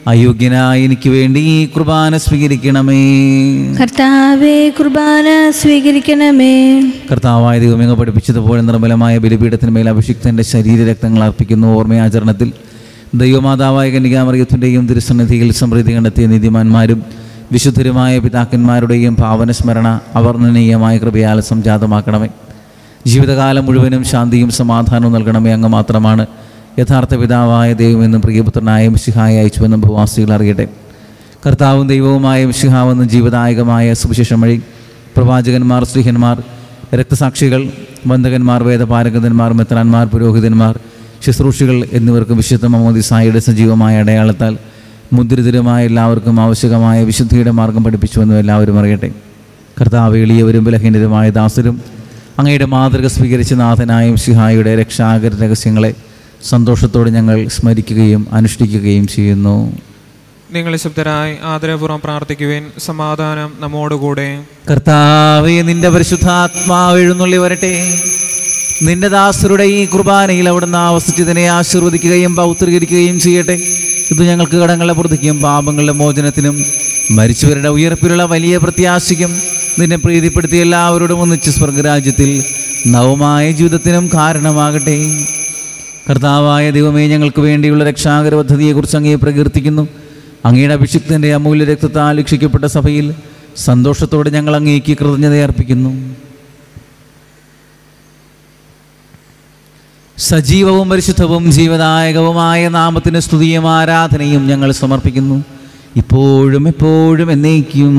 അയോഗ്യനായ എനിക്ക് വേണ്ടി ഈ കുർബാന സ്വീകരിക്കണമേ കർത്താവെ കുർബാന സ്വീകരിക്കണമേ കർത്താവായ ദൈവം അങ്ങ് പഠിപ്പിച്ചതുപോലെ നിർമ്മലമായ ബലിപീഠത്തിന്മേൽ അഭിഷിക്തൻ്റെ ശരീരരക്തങ്ങൾ അർപ്പിക്കുന്ന ഓർമ്മയാചരണത്തിൽ ദൈവമാതാവായ കന്യകാമറിയത്തിൻ്റെയും തിരുസന്നിധിയിൽ സമൃദ്ധി കണ്ടെത്തിയ നീതിമാന്മാരും വിശുദ്ധരുമായ പിതാക്കന്മാരുടെയും പാവനസ്മരണ അവർണ്ണനീയമായ കൃപയാൽ സംജാതമാക്കണമേ ജീവിതകാലം മുഴുവനും ശാന്തിയും സമാധാനവും നൽകണമേ അങ്ങ് മാത്രമാണ് യഥാർത്ഥ പിതാവായ ദൈവമെന്നും പ്രിയപുത്രനായ മിശിഹായ അയച്ചുവെന്നും ഭൂവാസികൾ അറിയട്ടെ കർത്താവും ദൈവവുമായ മിശിഹാവെന്നും ജീവദായകമായ സുവിശേഷം വഴി പ്രവാചകന്മാർ സ്ത്രീഹന്മാർ രക്തസാക്ഷികൾ ബന്ധകന്മാർ വേദപാരകന്മാർ മെത്രാന്മാർ പുരോഹിതന്മാർ ശുശ്രൂഷികൾ എന്നിവർക്ക് വിശുദ്ധ മമോദിസായുടെ സജീവമായ അടയാളത്താൽ മുദ്രിതരുമായ എല്ലാവർക്കും ആവശ്യകമായ വിശുദ്ധിയുടെ മാർഗം പഠിപ്പിച്ചുവെന്നും എല്ലാവരും അറിയട്ടെ കർത്താവ് എളിയവരും ബലഹീനരുമായ ദാസരും അങ്ങയുടെ മാതൃക സ്വീകരിച്ച നാഥനായും സിഹായുടെ രക്ഷാകര രഹസ്യങ്ങളെ സന്തോഷത്തോടെ ഞങ്ങൾ സ്മരിക്കുകയും അനുഷ്ഠിക്കുകയും ചെയ്യുന്നു നിങ്ങൾ ശബ്ദരായി ആദരപൂർവ്വം പ്രാർത്ഥിക്കുവിൻ സമാധാനം നമ്മോടുകൂടെ കർത്താവെ നിന്റെ പരിശുദ്ധാത്മാവ് എഴുന്നള്ളി വരട്ടെ നിന്റെ ദാസരുടെ ഈ കുർബാനയിൽ അവിടുന്ന് ആവസിച്ചതിനെ ആശീർവദിക്കുകയും പൗത്രീകരിക്കുകയും ചെയ്യട്ടെ ഇത് ഞങ്ങൾക്ക് കടങ്ങളുടെ പ്രതിക്കും പാപങ്ങളുടെ മോചനത്തിനും മരിച്ചവരുടെ ഉയർപ്പിലുള്ള വലിയ പ്രത്യാശയ്ക്കും നിന്നെ പ്രീതിപ്പെടുത്തിയ എല്ലാവരോടും ഒന്നിച്ച് സ്വർഗരാജ്യത്തിൽ നവമായ ജീവിതത്തിനും കാരണമാകട്ടെ കർത്താവായ ദൈവമേ ഞങ്ങൾക്ക് വേണ്ടിയുള്ള രക്ഷാകര പദ്ധതിയെക്കുറിച്ച് അങ്ങേ പ്രകീർത്തിക്കുന്നു അങ്ങയുടെ അഭിഷിക്തൻ്റെ അമൂല്യ രക്തത്താൽ രക്ഷിക്കപ്പെട്ട സഭയിൽ സന്തോഷത്തോടെ ഞങ്ങൾ അങ്ങേക്ക് കൃതജ്ഞത അർപ്പിക്കുന്നു സജീവവും പരിശുദ്ധവും ജീവദായകവുമായ നാമത്തിന് സ്തുതിയും ആരാധനയും ഞങ്ങൾ സമർപ്പിക്കുന്നു ഇപ്പോഴും എപ്പോഴും എന്നേക്കും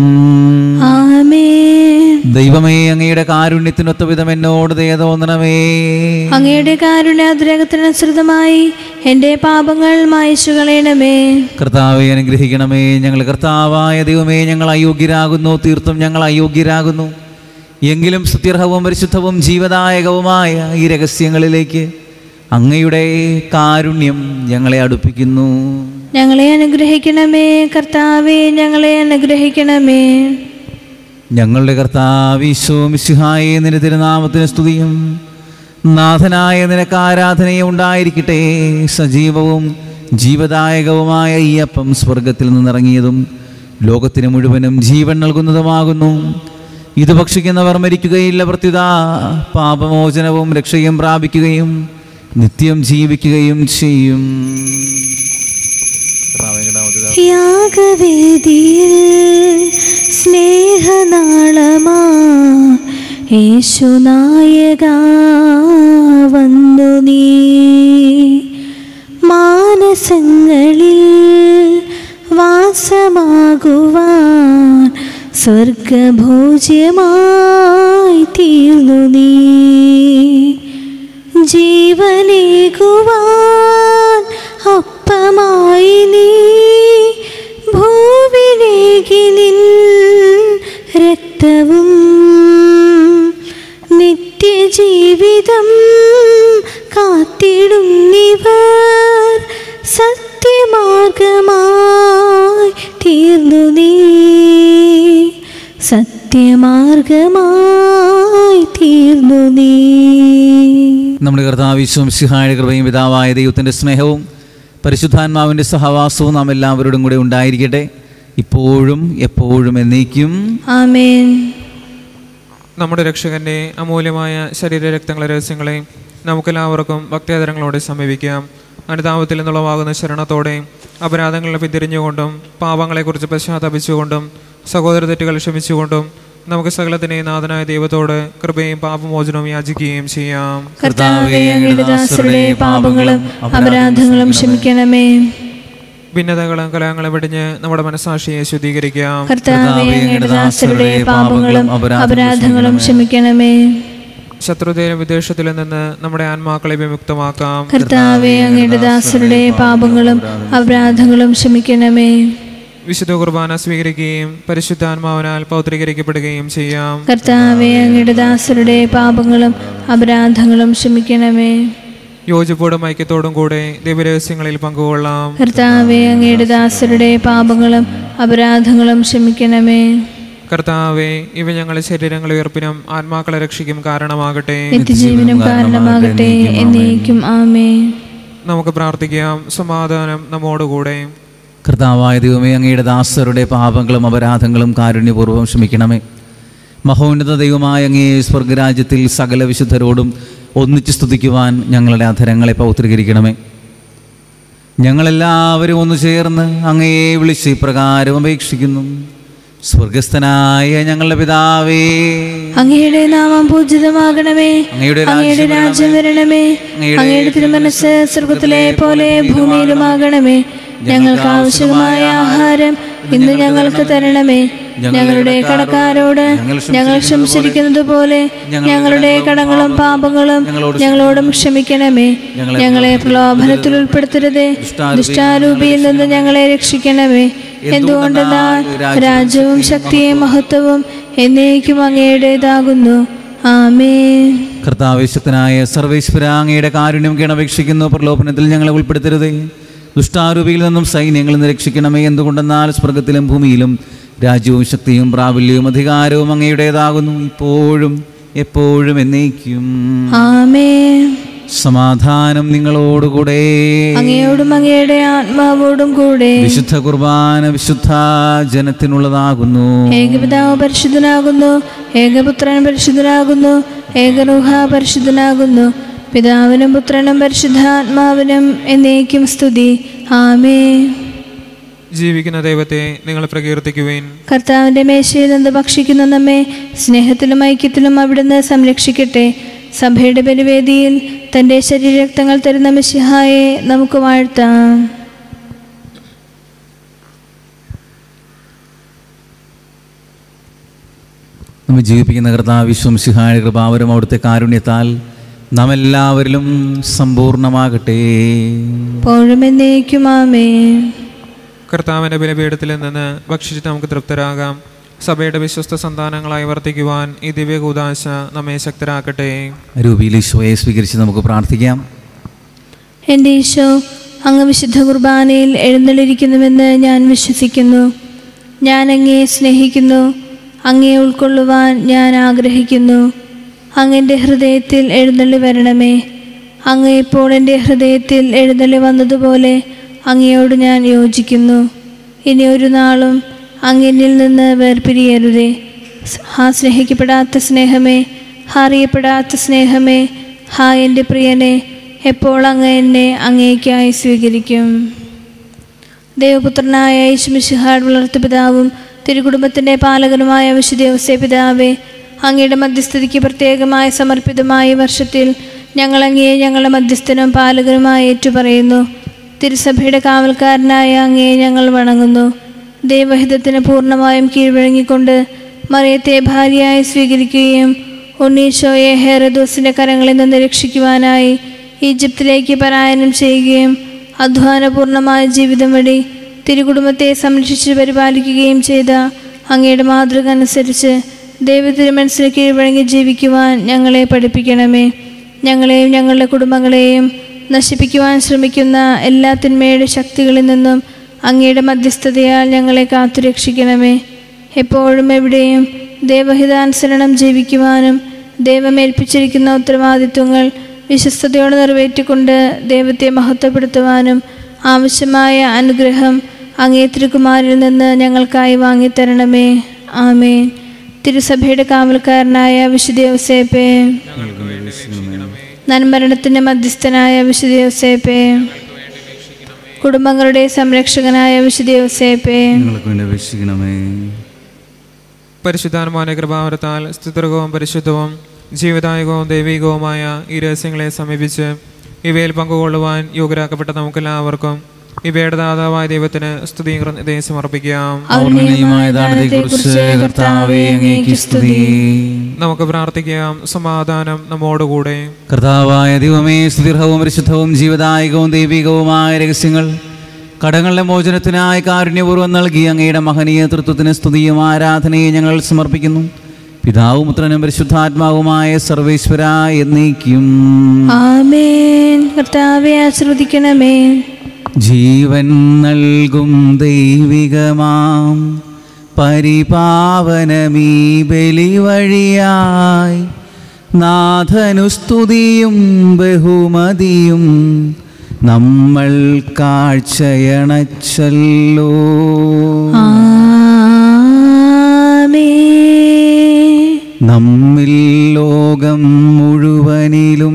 ആമേൻ ദൈവമേ അങ്ങയുടെ കാരുണ്യത്തിനൊത്ത വിധം എന്നോട് ദയ തോന്നണമേ അങ്ങയുടെ കാരുണ്യാദ്രകത്തിനനുസൃതമായി എൻ്റെ പാപങ്ങൾ മായച്ചു കളയണമേ കർത്താവെ അനുഗ്രഹിക്കണമേ ഞങ്ങൾ കർത്താവായ ദൈവമേ ഞങ്ങൾ അയോഗ്യരാകുന്നു തീർത്തും ഞങ്ങൾ അയോഗ്യരാകുന്നു എങ്കിലും സുത്യർഹവും പരിശുദ്ധവും ജീവദായകവുമായ ഈ രഹസ്യങ്ങളിലേക്ക് അങ്ങയുടെ കാരുണ്യം ഞങ്ങളെ അടുപ്പിക്കുന്നു ഞങ്ങളെ അനുഗ്രഹിക്കണമേ കർത്താവെ ഞങ്ങളെ അനുഗ്രഹിക്കണമേ ഞങ്ങളുടെ കർത്താവിശോ മിശിഹായെ നിന്റെ തിരുനാമത്തിന് സ്തുതിയും നാഥനായ നിനക്ക് ആരാധനയും ഉണ്ടായിരിക്കട്ടെ സജീവവും ജീവദായകവുമായ ഈ അപ്പം സ്വർഗത്തിൽ നിന്നിറങ്ങിയതും ലോകത്തിന് മുഴുവനും ജീവൻ നൽകുന്നതുമാകുന്നു ഇത് ഭക്ഷിക്കുന്നവർ മരിക്കുകയില്ല പ്രത്യുത പാപമോചനവും രക്ഷയും പ്രാപിക്കുകയും നിത്യം ജീവിക്കുകയും ചെയ്യും യാഗവേദിയിൽ സ്നേഹനാളമാ യേശുനായക വന്നു നീ മാനസങ്ങളിൽ വാസമാകുവാൻ സ്വർഗഭോജ്യമായി തീർന്നു നീ ജീവനേകുവാൻ അപ്പമായി നീ ഭൂവിലേക്ക് നിൻ രക്തവും നിത്യജീവിതം കാത്തിടുന്നിവർ സത്യമാർഗമായി തീർന്നു നീ സത്യമാർഗമായി തീർന്നു നീ നമ്മുടെ കർത്താവിശ്വം സിഹായുടെ കൃപയും പിതാവായ ദൈവത്തിൻ്റെ സ്നേഹവും പരിശുദ്ധാത്മാവിൻ്റെ സഹവാസവും നാം എല്ലാവരോടും കൂടെ ഉണ്ടായിരിക്കട്ടെ ഇപ്പോഴും എപ്പോഴും എന്നേക്കും ആമേൻ നമ്മുടെ രക്ഷകന്റെ അമൂല്യമായ ശരീരരക്തങ്ങളെ രഹസ്യങ്ങളെ നമുക്കെല്ലാവർക്കും ഭക്തിയാദരങ്ങളോടെ സമീപിക്കാം അനുതാപത്തിൽ നിന്നുള്ളവാകുന്ന ശരണത്തോടെ അപരാധങ്ങളെ പിന്തിരിഞ്ഞുകൊണ്ടും പാപങ്ങളെക്കുറിച്ച് പശ്ചാത്തപിച്ചുകൊണ്ടും സഹോദര തെറ്റുകൾ ക്ഷമിച്ചുകൊണ്ടും നമുക്ക് സകലത്തിനെയും നാഥനായ ദൈവത്തോട് കൃപയും പാപമോചനവും യാചിക്കുകയും ചെയ്യാം കർത്താവേ അങ്ങയുടെ ദാസരുടെ പാപങ്ങളും അപരാധങ്ങളും ക്ഷമിക്കണമേ ഭിന്നതകളും കലഹങ്ങളും വെടിഞ്ഞ് നമ്മുടെ മനസാക്ഷിയെ ശുദ്ധീകരിക്കാം കർത്താവേ അങ്ങയുടെ ദാസരുടെ പാപങ്ങളും അപരാധങ്ങളും ക്ഷമിക്കണമേ ശത്രുതയിലും വിദ്വേഷത്തിലും നിന്ന് നമ്മുടെ ആത്മാക്കളെ വിമുക്തമാക്കാം കർത്താവേ അങ്ങയുടെ ദാസരുടെ പാപങ്ങളും അപരാധങ്ങളും ക്ഷമിക്കണമേ വിശുദ്ധ കുർബാന സ്വീകരിക്കുകയും പരിശുദ്ധാത്മാവിനാൽ പൗത്രീകരിക്കപ്പെടുകയും ചെയ്യാം കർത്താവേ അങ്ങയുടെ ദാസരുടെ പാപങ്ങളും അപരാധങ്ങളും ക്ഷമിക്കണമേ യോജിപ്പോടും ഐക്യത്തോടും കൂടെ ദിവ്യരഹസ്യങ്ങളിൽ പങ്കുകൊള്ളാം കർത്താവേ അങ്ങയുടെ ദാസരുടെ പാപങ്ങളും അപരാധങ്ങളും ക്ഷമിക്കണമേ കർത്താവെ ഇവ ഞങ്ങളെ ശരീരങ്ങളെ ഉയർപ്പിനും ആത്മാക്കളെ രക്ഷിക്കും കാരണമാകട്ടെ നിത്യജീവനും കാരണമാകട്ടെ എന്നേക്കും ആമേ നമുക്ക് പ്രാർത്ഥിക്കാം സമാധാനം നമ്മോടുകൂടെ കർത്താവായ ദൈവമേ അങ്ങയുടെ ദാസരുടെ പാപങ്ങളും അപരാധങ്ങളും കാരുണ്യപൂർവ്വം ക്ഷമിക്കണമേ മഹോന്നത ദൈവമായ അങ്ങേ സ്വർഗരാജ്യത്തിൽ സകല വിശുദ്ധരോടും ഒന്നിച്ച് സ്തുതിക്കുവാൻ ഞങ്ങളുടെ അധരങ്ങളെ പൗത്രീകരിക്കണമേ ഞങ്ങളെല്ലാവരും ഒന്ന് ചേർന്ന് അങ്ങയെ വിളിച്ച് ഇപ്രകാരം അപേക്ഷിക്കുന്നു സ്വർഗസ്ഥനായ ഞങ്ങളുടെ പിതാവേ അങ്ങയുടെ നാമം പൂജിതമാകണമേ അങ്ങയുടെ അങ്ങയുടെ രാജ്യം വരണമേ അങ്ങയുടെ തിരുമനസ് സ്വർഗത്തിലെ പോലെ ഭൂമിയിലുമാകണമേ ഞങ്ങൾക്ക് ആവശ്യമായ ആഹാരം ഇന്ന് ഞങ്ങൾക്ക് തരണമേ ഞങ്ങളുടെ കടക്കാരോട് ഞങ്ങൾ ക്ഷമിച്ചിരിക്കുന്നത് പോലെ ഞങ്ങളുടെ കടങ്ങളും പാപങ്ങളും ഞങ്ങളോടും ക്ഷമിക്കണമേ ഞങ്ങളെ പ്രലോഭനത്തിൽ ഉൾപ്പെടുത്തരുതേ ദുഷ്ടാരൂപിയിൽ നിന്ന് ഞങ്ങളെ രക്ഷിക്കണമേ എന്തുകൊണ്ടെന്നാൽ രാജ്യവും ശക്തിയും മഹത്വവും എന്നേക്കും അങ്ങയുടേതാകുന്നു ആമേൻ കർത്താവേശത്തിനായ സർവേശ്വര അങ്ങയുടെ കാരുണ്യം കിണപേക്ഷിക്കുന്നു പ്രലോഭനത്തിൽ ഞങ്ങളെ ഉൾപ്പെടുത്തരുതേ ദുഷ്ടാരൂപിയിൽ നിന്നും സൈന്യങ്ങളിൽ നിന്ന് രക്ഷിക്കണമേ എന്തുകൊണ്ടെന്നാൽ സ്വർഗത്തിലും ഭൂമിയിലും രാജ്യവും ശക്തിയും പ്രാബല്യവും അധികാരവും അങ്ങയുടേതാകുന്നു ഇപ്പോഴും എപ്പോഴും എന്നേക്കും ആമേൻ സമാധാനം നിങ്ങളോടുകൂടെ അങ്ങയോടും അങ്ങയുടെ ആത്മാവോടും കൂടെ വിശുദ്ധ കുർബാന വിശുദ്ധ ജനത്തിനുള്ളതാകുന്നു ഏകപിതാവ് പരിശുദ്ധനാകുന്നു ഏകപുത്രൻ പരിശുദ്ധനാകുന്നു ഏകരൂഹ പരിശുദ്ധനാകുന്നു പിതാവിനും പുത്രനും പരിശുദ്ധാത്മാവിനും എന്നേക്കും സ്തുതി ആമേ ജീവിക്കുന്ന ദൈവത്തെ നിങ്ങൾ പ്രകീർത്തിക്കുവേൻ കർത്താവിൻ്റെ മേശയിൽ നിന്ന് ഭക്ഷിക്കുന്ന നമ്മെ സ്നേഹത്തിലും ഐക്യത്തിലും അവിടുന്ന് സംരക്ഷിക്കട്ടെ സഭയുടെ ബലിവേദിയിൽ തൻ്റെ ശരീരരക്തങ്ങൾ തരുന്ന മിശിഹായെ നമുക്ക് വാഴ്ത്താം നമ്മെ ജീവിപ്പിക്കുന്ന കർത്താവ് വിശ്വംസിഹായ കൃപാവരും അവിടുത്തെ കാരുണ്യത്താൽ നാം എല്ലാവരിലും സമ്പൂർണ്ണമാകട്ടെ എപ്പോഴും എന്നേക്കും ആമേ കർത്താവിൻ്റെ ബലിപീഠത്തിൽ നിന്ന് ഭക്ഷിച്ച് നമുക്ക് തൃപ്തരാകാം സഭയുടെ വിശ്വസ്ത സന്താനങ്ങളായി വർത്തിക്കുവാൻ ഈ ദിവ്യകൂദാശ നമ്മെ ശക്തരാക്കട്ടെ രൂപിയിൽ ഈശോയെ സ്വീകരിച്ച് നമുക്ക് പ്രാർത്ഥിക്കാം എൻ്റെ ഈശോ അങ്ങ് വിശുദ്ധ കുർബാനയിൽ എഴുന്നള്ളിരിക്കുന്നുവെന്ന് ഞാൻ വിശ്വസിക്കുന്നു ഞാൻ അങ്ങയെ സ്നേഹിക്കുന്നു അങ്ങയെ ഉൾക്കൊള്ളുവാൻ ഞാൻ ആഗ്രഹിക്കുന്നു അങ്ങൻ്റെ ഹൃദയത്തിൽ എഴുന്നള്ളി വരണമേ അങ്ങ് ഇപ്പോൾ എൻ്റെ ഹൃദയത്തിൽ എഴുന്നള്ളി വന്നതുപോലെ അങ്ങയോട് ഞാൻ യോജിക്കുന്നു ഇനി ഒരു നാളും അങ്ങിനിൽ നിന്ന് വേർപിരിയരുതേ ഹാ സ്നേഹിക്കപ്പെടാത്ത സ്നേഹമേ ഹാ അറിയപ്പെടാത്ത സ്നേഹമേ ഹാ എൻ്റെ പ്രിയനെ എപ്പോൾ അങ്ങ് എന്നെ അങ്ങേക്കായി സ്വീകരിക്കും ദൈവപുത്രനായ യേശുമിശിഹാട് വളർത്തു പിതാവും തിരുകുടുംബത്തിൻ്റെ പാലകനുമായ വിശുദ്ധ പിതാവേ അങ്ങയുടെ മധ്യസ്ഥതയ്ക്ക് പ്രത്യേകമായി സമർപ്പിതമായ ഈ വർഷത്തിൽ ഞങ്ങൾ അങ്ങയെ ഞങ്ങളുടെ മധ്യസ്ഥനും പാലകനുമായി ഏറ്റുപറയുന്നു തിരുസഭയുടെ കാവൽക്കാരനായ അങ്ങയെ ഞങ്ങൾ വണങ്ങുന്നു ദൈവഹിതത്തിന് പൂർണ്ണമായും കീഴ്വഴങ്ങിക്കൊണ്ട് മറിയത്തെ ഭാര്യയായി സ്വീകരിക്കുകയും ഉണ്ണീശോയെ ഹേറദോസിൻ്റെ കരങ്ങളിൽ നിന്ന് രക്ഷിക്കുവാനായി ഈജിപ്തിലേക്ക് പലായനം ചെയ്യുകയും അധ്വാനപൂർണമായ ജീവിതം വഴി തിരുകുടുംബത്തെ സംരക്ഷിച്ച് പരിപാലിക്കുകയും ചെയ്ത അങ്ങയുടെ മാതൃക അനുസരിച്ച് ദൈവത്തിരുമനസ്സിന് കീഴ്വഴങ്ങി ജീവിക്കുവാൻ ഞങ്ങളെ പഠിപ്പിക്കണമേ ഞങ്ങളെയും ഞങ്ങളുടെ കുടുംബങ്ങളെയും നശിപ്പിക്കുവാൻ ശ്രമിക്കുന്ന എല്ലാ തിന്മയുടെ ശക്തികളിൽ നിന്നും അങ്ങയുടെ മധ്യസ്ഥതയാൽ ഞങ്ങളെ കാത്തുരക്ഷിക്കണമേ എപ്പോഴും എവിടെയും ദേവഹിതാനുസരണം ജീവിക്കുവാനും ദൈവമേൽപ്പിച്ചിരിക്കുന്ന ഉത്തരവാദിത്വങ്ങൾ വിശ്വസ്തയോടെ നിറവേറ്റിക്കൊണ്ട് ദൈവത്തെ മഹത്വപ്പെടുത്തുവാനും ആവശ്യമായ അനുഗ്രഹം അങ്ങേ തിരുക്കുമാരിൽ നിന്ന് ഞങ്ങൾക്കായി വാങ്ങിത്തരണമേ ആമേൻ തിരുസഭയുടെ കാവൽക്കാരനായ വിശുദ്ധ യോസേപ്പേ നന്മരണത്തിൻ്റെ മധ്യസ്ഥനായ വിശുദ്ധ യോസേപ്പേ കുടുംബങ്ങളുടെ സംരക്ഷകനായ വിശുദ്ധ യോസേപ്പേ ഞങ്ങൾക്ക് വേണ്ടി അപേക്ഷിക്കണമേ പരിശുദ്ധാത്മാന കൃപാവരത്താൽ സ്തുതർഗവും പരിശുദ്ധവും ജീവദായകവും ദൈവികവുമായ ഈ രഹസ്യങ്ങളെ സമീപിച്ച് ഇവയിൽ പങ്കുകൊള്ളുവാൻ യോഗ്യരാക്കപ്പെട്ട നമുക്കെല്ലാവർക്കും ഇവയുടെ ദാതാവായ ദൈവത്തിന് സ്തുതിയും കൃതജ്ഞതയും സമർപ്പിക്കാം ഔർണനീയമായ ദാനത്തെക്കുറിച്ച് കർത്താവേ അങ്ങേക്ക് സ്തുതി നമുക്ക് പ്രാർത്ഥിക്കാം സമാധാനം നമ്മോടുകൂടെ കർത്താവായ ദൈവമേ സുദീർഘവും പരിശുദ്ധവും ജീവദായകവും ദൈവികവുമായ രഹസ്യങ്ങൾ കടങ്ങളുടെ മോചനത്തിനായി കാരുണ്യപൂർവ്വം നൽകി അങ്ങയുടെ മഹനീയ തൃത്വത്തിന് സ്തുതിയും ആരാധനയും ഞങ്ങൾ സമർപ്പിക്കുന്നു പിതാവും പുത്രനും പരിശുദ്ധാത്മാവുമായ സർവേശ്വര എന്നേക്കും ആമേൻ കർത്താവെ ആശ്രവദിക്കണമേ ജീവൻ നൽകും ദൈവികമാം പരിപാവനമീ ബലി വഴിയായി നാഥനുസ്തുതിയും ബഹുമതിയും നമ്മൾ കാഴ്ചയണച്ചല്ലോ ആമേ നമ്മിൽ ലോകം മുഴുവനിലും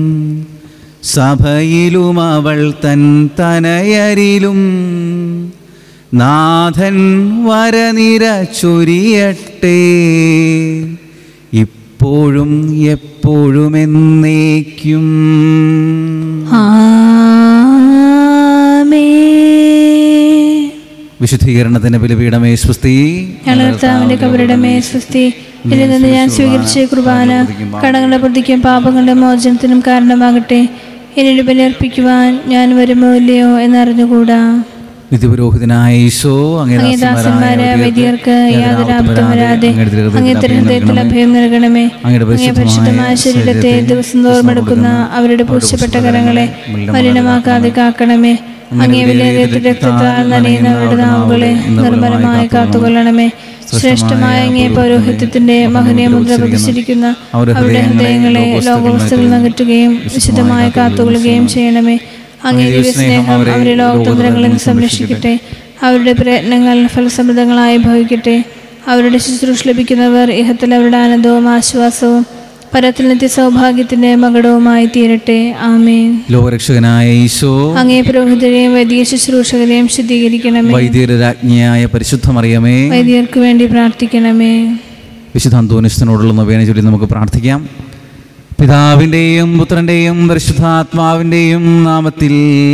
സഭയിലും അവൾ തൻ തനയരിലും നാഥൻ വരനിര ചൊരിയട്ടെ ഇപ്പോഴും എപ്പോഴും എന്നേക്കും ആമേ വിശുദ്ധീകരണത്തിന്റെ ബലിപീഠമേ സ്വസ്തി ഞങ്ങളുടെ കർത്താവിന്റെ കബരുടെ മേസ്വസ്തി ഇതിൽ നിന്ന് ഞാൻ സ്വീകരിച്ച കുർബാന കടങ്ങളുടെ പ്രതിക്കും പാപങ്ങളുടെ മോചനത്തിനും കാരണമാകട്ടെ എന്നിട്ട് ബലിയർപ്പിക്കുവാൻ ഞാൻ വരുമോ ഇല്ലയോ എന്നറിഞ്ഞുകൂടാ നിത്യപുരോഹിതനായ ഈശോ അങ്ങേ അങ്ങേ ദാസന്മാരെ വൈദികർക്ക് യാതൊരു ആപത്തും വരാതെ അങ്ങേ ഹൃദയത്തിൽ അഭയം നൽകണമേ അങ്ങയുടെ അങ്ങേ പരിശുദ്ധമായ ശരീരത്തെ ദിവസം തോറും എടുക്കുന്ന അവരുടെ പൂശപ്പെട്ട കരങ്ങളെ മലിനമാക്കാതെ കാക്കണമേ അങ്ങേ വിലയേറിയ രക്തത്താൽ നനയുന്ന അവരുടെ നാവുകളെ നിർമ്മലമായി കാത്തുകൊള്ളണമേ ശ്രേഷ്ഠമായ അങ്ങേ പൗരോഹിത്യത്തിന്റെ മഹനീയ മുദ്ര പതിച്ചിരിക്കുന്ന അവരുടെ ഹൃദയങ്ങളെ ലോകവസ്തുക്കളിൽ നകറ്റുകയും വിശുദ്ധമായി കാത്തുകൊള്ളുകയും ചെയ്യണമേ അങ്ങേ ദിവ്യസ്നേഹം അവരെ ലോകതന്ത്രങ്ങളിൽ നിന്ന് സംരക്ഷിക്കട്ടെ അവരുടെ പ്രയത്നങ്ങൾ ഫലസമൃദ്ധങ്ങളായി ഭവിക്കട്ടെ അവരുടെ ശുശ്രൂഷ ലഭിക്കുന്നവർ ഇഹത്തിൽ അവരുടെ ആനന്ദവും ആശ്വാസവും പരത്തിൽ നിത്യ സൗഭാഗ്യത്തിന്റെ മകടവുമായി തീരട്ടെ ആമേൻ ലോകരക്ഷകനായ ഈശോ അങ്ങേ പുരോഹിതരെയും വൈദിക ശുശ്രൂഷകരെയും ശുദ്ധീകരിക്കണമേ വൈദ്യരാജ്ഞിയായ പരിശുദ്ധമറിയമേ വൈദികർക്ക് വേണ്ടി പ്രാർത്ഥിക്കണമേ വിശുദ്ധ അന്തോനിസ്തനോടുള്ള നവേന ചൊല്ലി നമുക്ക് പ്രാർത്ഥിക്കാം പിതാവിൻ്റെയും പുത്രൻ്റെയും പരിശുദ്ധാത്മാവിൻ്റെയും നാമത്തിൽ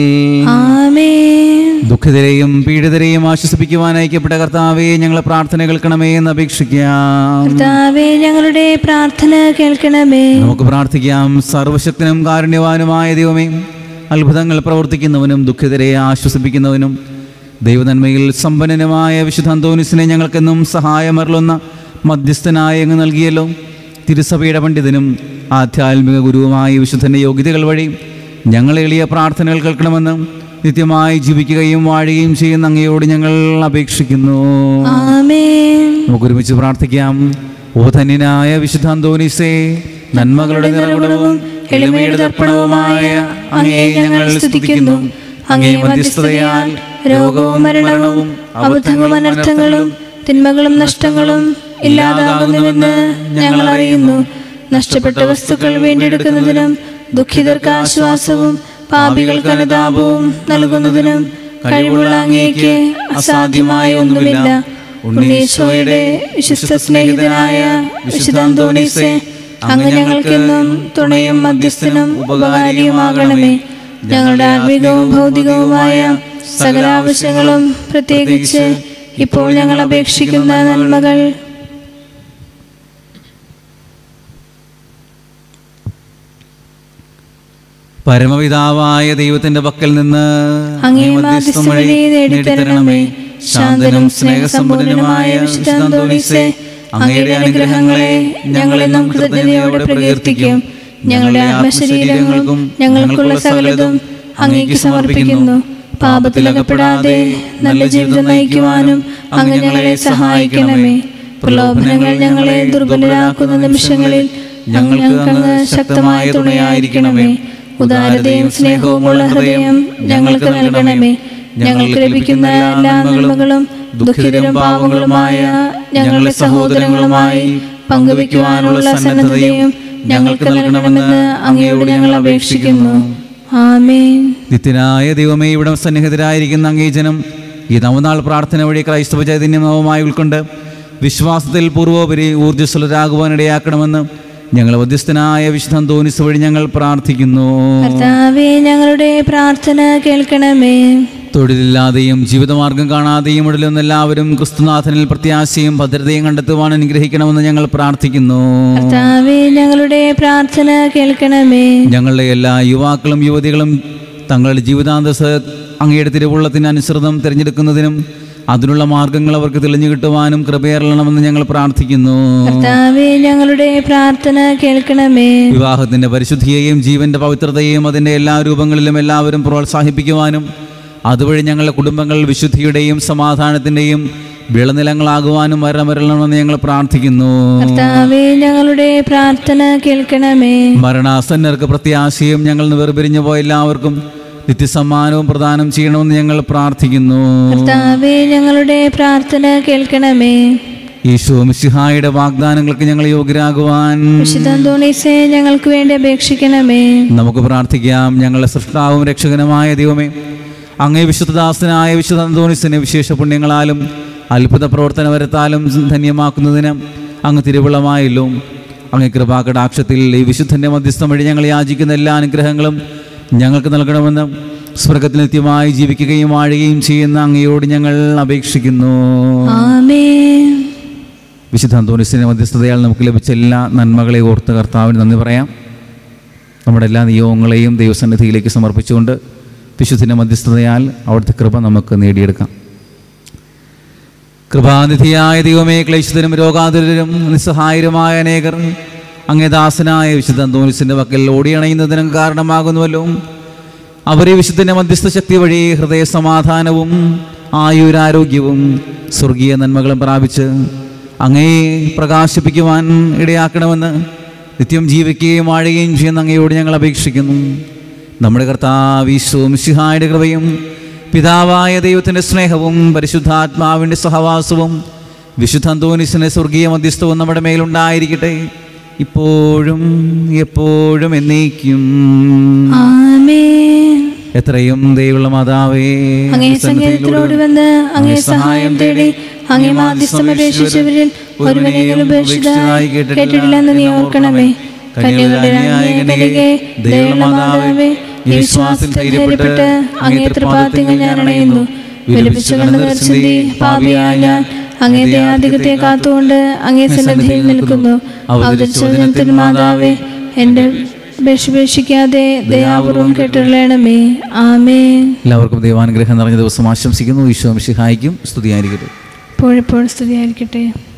ആമേൻ ദുഃഖിതരെയും പീഡിതരെയും ആശ്വസിപ്പിക്കുവാൻ അയക്കപ്പെട്ട കർത്താവെ ഞങ്ങളെ പ്രാർത്ഥന കേൾക്കണമേ എന്ന് അപേക്ഷിക്കാം കർത്താവേ ഞങ്ങളുടെ പ്രാർത്ഥന കേൾക്കണമേ നമുക്ക് പ്രാർത്ഥിക്കാം സർവശക്തനും കാരുണ്യവാനുമായ ദൈവമേ അത്ഭുതങ്ങൾ പ്രവർത്തിക്കുന്നവനും ദുഃഖിതരെ ആശ്വസിപ്പിക്കുന്നവനും ദൈവനന്മയിൽ സമ്പന്നനുമായ വിശുദ്ധ അന്തോനിസിനെ ഞങ്ങൾക്കെന്നും സഹായമരുളുന്ന മധ്യസ്ഥനായ അങ്ങ് നൽകിയല്ലോ തിരുസഭയുടെ പണ്ഡിതനും ആധ്യാത്മിക ഗുരുവുമായ വിശുദ്ധൻ്റെ യോഗ്യതകൾ വഴി ഞങ്ങൾ എളിയ പ്രാർത്ഥനകൾ കേൾക്കണമെന്ന് നിത്യമായി ജീവിക്കുകയും വാഴുകയും ചെയ്യുന്ന അങ്ങയോട് ഞങ്ങൾ അപേക്ഷിക്കുന്നു ആമേൻ നമുക്ക് ഒരുമിച്ച് പ്രാർത്ഥിക്കാം ഓ ധന്യനായ വിശുദ്ധ അന്തോനിസേ നന്മകളുടെ നിറകുടവും എളിമയുടെ ദർപ്പണവുമായ അങ്ങയെ ഞങ്ങൾ സ്തുതിക്കുന്നു അങ്ങേ മധ്യസ്ഥതയാൽ രോഗവും മരണവും അബദ്ധവും അനർത്ഥങ്ങളും തിന്മകളും നഷ്ടങ്ങളും ഇല്ലാതാകുന്നുവെന്ന് ഞങ്ങൾ അറിയുന്നു നഷ്ടപ്പെട്ട വസ്തുക്കൾ വീണ്ടെടുക്കുന്നതിനും ദുഃഖിതർക്ക് ആശ്വാസവും പാപികൾക്ക് അനുതാപവും നൽകുന്നതിനും കഴിവുള്ള അങ്ങേക്ക് അസാധ്യമായ ഒന്നുമില്ല ഉണ്ണീശോയുടെ വിശുദ്ധ സ്നേഹിതനായ വിശുദ്ധ അന്തോണീസെ അങ്ങ് ഞങ്ങൾക്കെന്നും തുണയും മധ്യസ്ഥനും ഉപകാരിയുമാകണമേ ഞങ്ങളുടെ ആത്മീകവും ഭൗതികവുമായ സകല ആവശ്യങ്ങളും പ്രത്യേകിച്ച് ഇപ്പോൾ ഞങ്ങൾ അപേക്ഷിക്കുന്ന നന്മകൾ പരമപിതാവായ ദൈവത്തിന്റെ പക്കൽ നിന്ന് അങ്ങേ അങ്ങേ മാധ്യസ്ഥം വഴി നേടിത്തരണമേ ശാന്തനും സ്നേഹസമ്പൂർണനുമായ വിശുദ്ധ അന്തോണീസെ അങ്ങയുടെ അനുഗ്രഹങ്ങളെ ഞങ്ങളെന്നും കൃതജ്ഞതയോടെ പ്രകീർത്തിക്കും ഞങ്ങളുടെ ആത്മശരീരങ്ങൾക്കും ഞങ്ങൾക്കുള്ള സകലതും അങ്ങേക്ക് സമർപ്പിക്കുന്നു പാപത്തിലകപ്പെടാതെ നല്ല ജീവിതം നയിക്കുവാനും അങ്ങ് ഞങ്ങളെ സഹായിക്കണമേ പ്രലോഭനങ്ങൾ ഞങ്ങളെ ദുർബലരാക്കുന്ന നിമിഷങ്ങളിൽ ഞങ്ങൾക്ക് അങ്ങ് ശക്തമായ തുണയായിരിക്കണമേ ഉദാരതയും സ്നേഹവുമുള്ള ഹൃദയം ഞങ്ങൾക്ക് നൽകണമേ ഞങ്ങൾക്ക് ലഭിക്കുന്ന എല്ലാ നന്മകളും ദുഃഖിതരും പാവങ്ങളുമായ ഞങ്ങളുടെ സഹോദരങ്ങളുമായി പങ്കുവെക്കുവാനുള്ള സന്നദ്ധതയും ഞങ്ങൾക്ക് നൽകണമെന്ന് അങ്ങയോട് ഞങ്ങൾ അപേക്ഷിക്കുന്നു ആമേൻ നിത്യനായ ദൈവമേ ഇവിടെ സന്നിഹിതരായിരിക്കുന്ന അങ്ങേ ജനം ഈ നവനാൾ പ്രാർത്ഥന വഴി ക്രൈസ്തവ ചൈതന്യം നവമായി ഉൾക്കൊണ്ട് വിശ്വാസത്തിൽ പൂർവോപരി ഊർജ്ജസ്വലരാകുവാനിടയാക്കണമെന്ന് ഞങ്ങൾ മധ്യസ്ഥനായ വിശുദ്ധ തോന്നിസ് വഴി ഞങ്ങൾ പ്രാർത്ഥിക്കുന്നു കർത്താവേ ഞങ്ങളുടെ പ്രാർത്ഥന കേൾക്കണമേ തൊഴിലില്ലാതെയും ജീവിതമാർഗം കാണാതെയും ഉടലുന്ന എല്ലാവരും ക്രിസ്തുനാഥനിൽ പ്രത്യാശയും ഭദ്രതയും കണ്ടെത്തുവാൻ അനുഗ്രഹിക്കണമെന്ന് ഞങ്ങൾ പ്രാർത്ഥിക്കുന്നു കർത്താവേ ഞങ്ങളുടെ പ്രാർത്ഥന കേൾക്കണമേ ഞങ്ങളുടെ എല്ലാ യുവാക്കളും യുവതികളും തങ്ങളുടെ ജീവിതാന്തസ് അങ്ങയുടെ തിരുവുള്ളത്തിന് അനുസൃതം തിരഞ്ഞെടുക്കുന്നതിനും അതിനുള്ള മാർഗങ്ങൾ അവർക്ക് തെളിഞ്ഞു കിട്ടുവാനും കൃപയറണമെന്ന് ഞങ്ങൾ പ്രാർത്ഥിക്കുന്നു കർത്താവേ ഞങ്ങളുടെ പ്രാർത്ഥന കേൾക്കണമേ വിവാഹത്തിന്റെ പരിശുദ്ധിയെയും ജീവന്റെ പവിത്രതയെയും അതിൻ്റെ എല്ലാ രൂപങ്ങളിലും എല്ലാവരും പ്രോത്സാഹിപ്പിക്കുവാനും അതുവഴി ഞങ്ങളുടെ കുടുംബങ്ങൾ വിശുദ്ധിയുടെയും സമാധാനത്തിൻ്റെയും വിളനിലങ്ങളാകുവാനും മരണമരണമെന്ന് ഞങ്ങൾ പ്രാർത്ഥിക്കുന്നു കർത്താവേ ഞങ്ങളുടെ പ്രാർത്ഥന കേൾക്കണമേ മരണാസന്നർക്ക് പ്രത്യാശയും ഞങ്ങൾ വേർപിരിഞ്ഞു പോയ എല്ലാവർക്കും നിത്യസമ്മാനവും പ്രദാനം ചെയ്യണമെന്ന് ഞങ്ങൾ പ്രാർത്ഥിക്കുന്നു കർത്താവെ ഞങ്ങളുടെ പ്രാർത്ഥന കേൾക്കണമേ ഈശോ മിശിഹായുടെ വാഗ്ദാനങ്ങൾക്ക് ഞങ്ങൾ യോഗ്യരാകുവാൻ വിശുദ്ധ അന്തോണീസെ ഞങ്ങൾക്ക് വേണ്ടി അപേക്ഷിക്കണമേ നമുക്ക് പ്രാർത്ഥിക്കാം ഞങ്ങളുടെ സൃഷ്ടാവും രക്ഷകനുമായ ദൈവമേ അങ്ങേ വിശുദ്ധദാസനായ വിശുദ്ധ അന്തോണിസിനെ വിശേഷ പുണ്യങ്ങളാലും അത്ഭുത പ്രവർത്തനവരത്താലും ധന്യമാക്കുന്നതിന് അങ്ങ് തിരുവിളമായല്ലോ അങ്ങേ കൃപാകടാക്ഷത്തിൽ ഈ വിശുദ്ധൻ്റെ മധ്യസ്ഥം വഴി ഞങ്ങൾ യാചിക്കുന്ന എല്ലാ അനുഗ്രഹങ്ങളും ഞങ്ങൾക്ക് നൽകണമെന്ന് സ്വർഗത്തിൽ നിത്യമായി ജീവിക്കുകയും വാഴുകയും ചെയ്യുന്ന അങ്ങയോട് ഞങ്ങൾ അപേക്ഷിക്കുന്നു ആമേൻ വിശുദ്ധ അന്തോണിസിൻ്റെ മധ്യസ്ഥതയാൽ നമുക്ക് ലഭിച്ച എല്ലാ നന്മകളെ ഓർത്ത് കർത്താവിന് നന്ദി പറയാം നമ്മുടെ എല്ലാ നിയോഗങ്ങളെയും ദൈവസന്നിധിയിലേക്ക് സമർപ്പിച്ചുകൊണ്ട് വിശുദ്ധിൻ്റെ മധ്യസ്ഥതയാൽ അവിടുത്തെ കൃപ നമുക്ക് നേടിയെടുക്കാം കൃപാനിധിയായ ദൈവമേ ക്ലേശിതരും രോഗാതുരരും നിസ്സഹായരുമായ അനേകർ അങ്ങേ ദാസനായ വിശുദ്ധ അന്തോണിസിൻ്റെ വക്കൽ ഓടിയണയുന്നതിനും കാരണമാകുന്നുവല്ലോ അവരെ വിശുദ്ധൻ്റെ മധ്യസ്ഥ ശക്തി വഴി ഹൃദയ സമാധാനവും ആയുരാരോഗ്യവും സ്വർഗീയ നന്മകളും പ്രാപിച്ച് അങ്ങേ പ്രകാശിപ്പിക്കുവാൻ ഇടയാക്കണമെന്ന് നിത്യം ജീവിക്കുകയും വാഴുകയും ചെയ്യുന്ന അങ്ങയോട് ഞങ്ങൾ അപേക്ഷിക്കുന്നു നമ്മുടെ കർത്താവ് ഈശോ മിശിഹായുടെ കൃപയും പിതാവായ ദൈവത്തിൻ്റെ സ്നേഹവും പരിശുദ്ധാത്മാവിൻ്റെ സഹവാസവും വിശുദ്ധ അന്തോനിസിൻ്റെ സ്വർഗീയ മധ്യസ്ഥവും നമ്മുടെ മേലുണ്ടായിരിക്കട്ടെ ഇപ്പോഴും എപ്പോഴും എന്നേക്കും ആമേൻ എത്രയും ദൈവമുള്ള മാതാവേ അങ്ങേ സങ്കേതത്തിലോട് വന്ന് അങ്ങേ സഹായം തേടി അങ്ങേ മാധ്യസ്ഥം അപേക്ഷിച്ചവരിൽ ഒരുവനെങ്കിലും ഉപേക്ഷിതനായി കേട്ടിട്ടില്ലെന്ന് നീ ഓർക്കണമേ കന്യകളുടെ രാജ്ഞിയെ കനികെ ദൈവമുള്ള മാതാവേ ഈ വിശ്വാസത്തിൽ ധൈര്യപ്പെട്ട് അങ്ങേ തൃപ്പാദത്തിൽ ഞാൻ അണയുന്നു വിലപിച്ചു കണ്ണു നിർച്ചന്തി പാപിയായ ഞാൻ അങ്ങേ ദയാധികത്തെ കാത്തുകൊണ്ട് അങ്ങേ സന്നദ്ധിയിൽ നിൽക്കുന്നു അവതരിച്ചതിനത്തിന് മാതാവേ എൻ്റെ അപേക്ഷിക്കാതെ ദയാപൂർവം കേട്ടിടണമേ ആമേൻ എല്ലാവർക്കും ദൈവാനുഗ്രഹം നിറഞ്ഞ ദിവസം ആശംസിക്കുന്നു ഈശോ മിശിഹായിക്കും സ്തുതിയായിരിക്കട്ടെ ഇപ്പോഴിപ്പോൾ സ്തുതിയായിരിക്കട്ടെ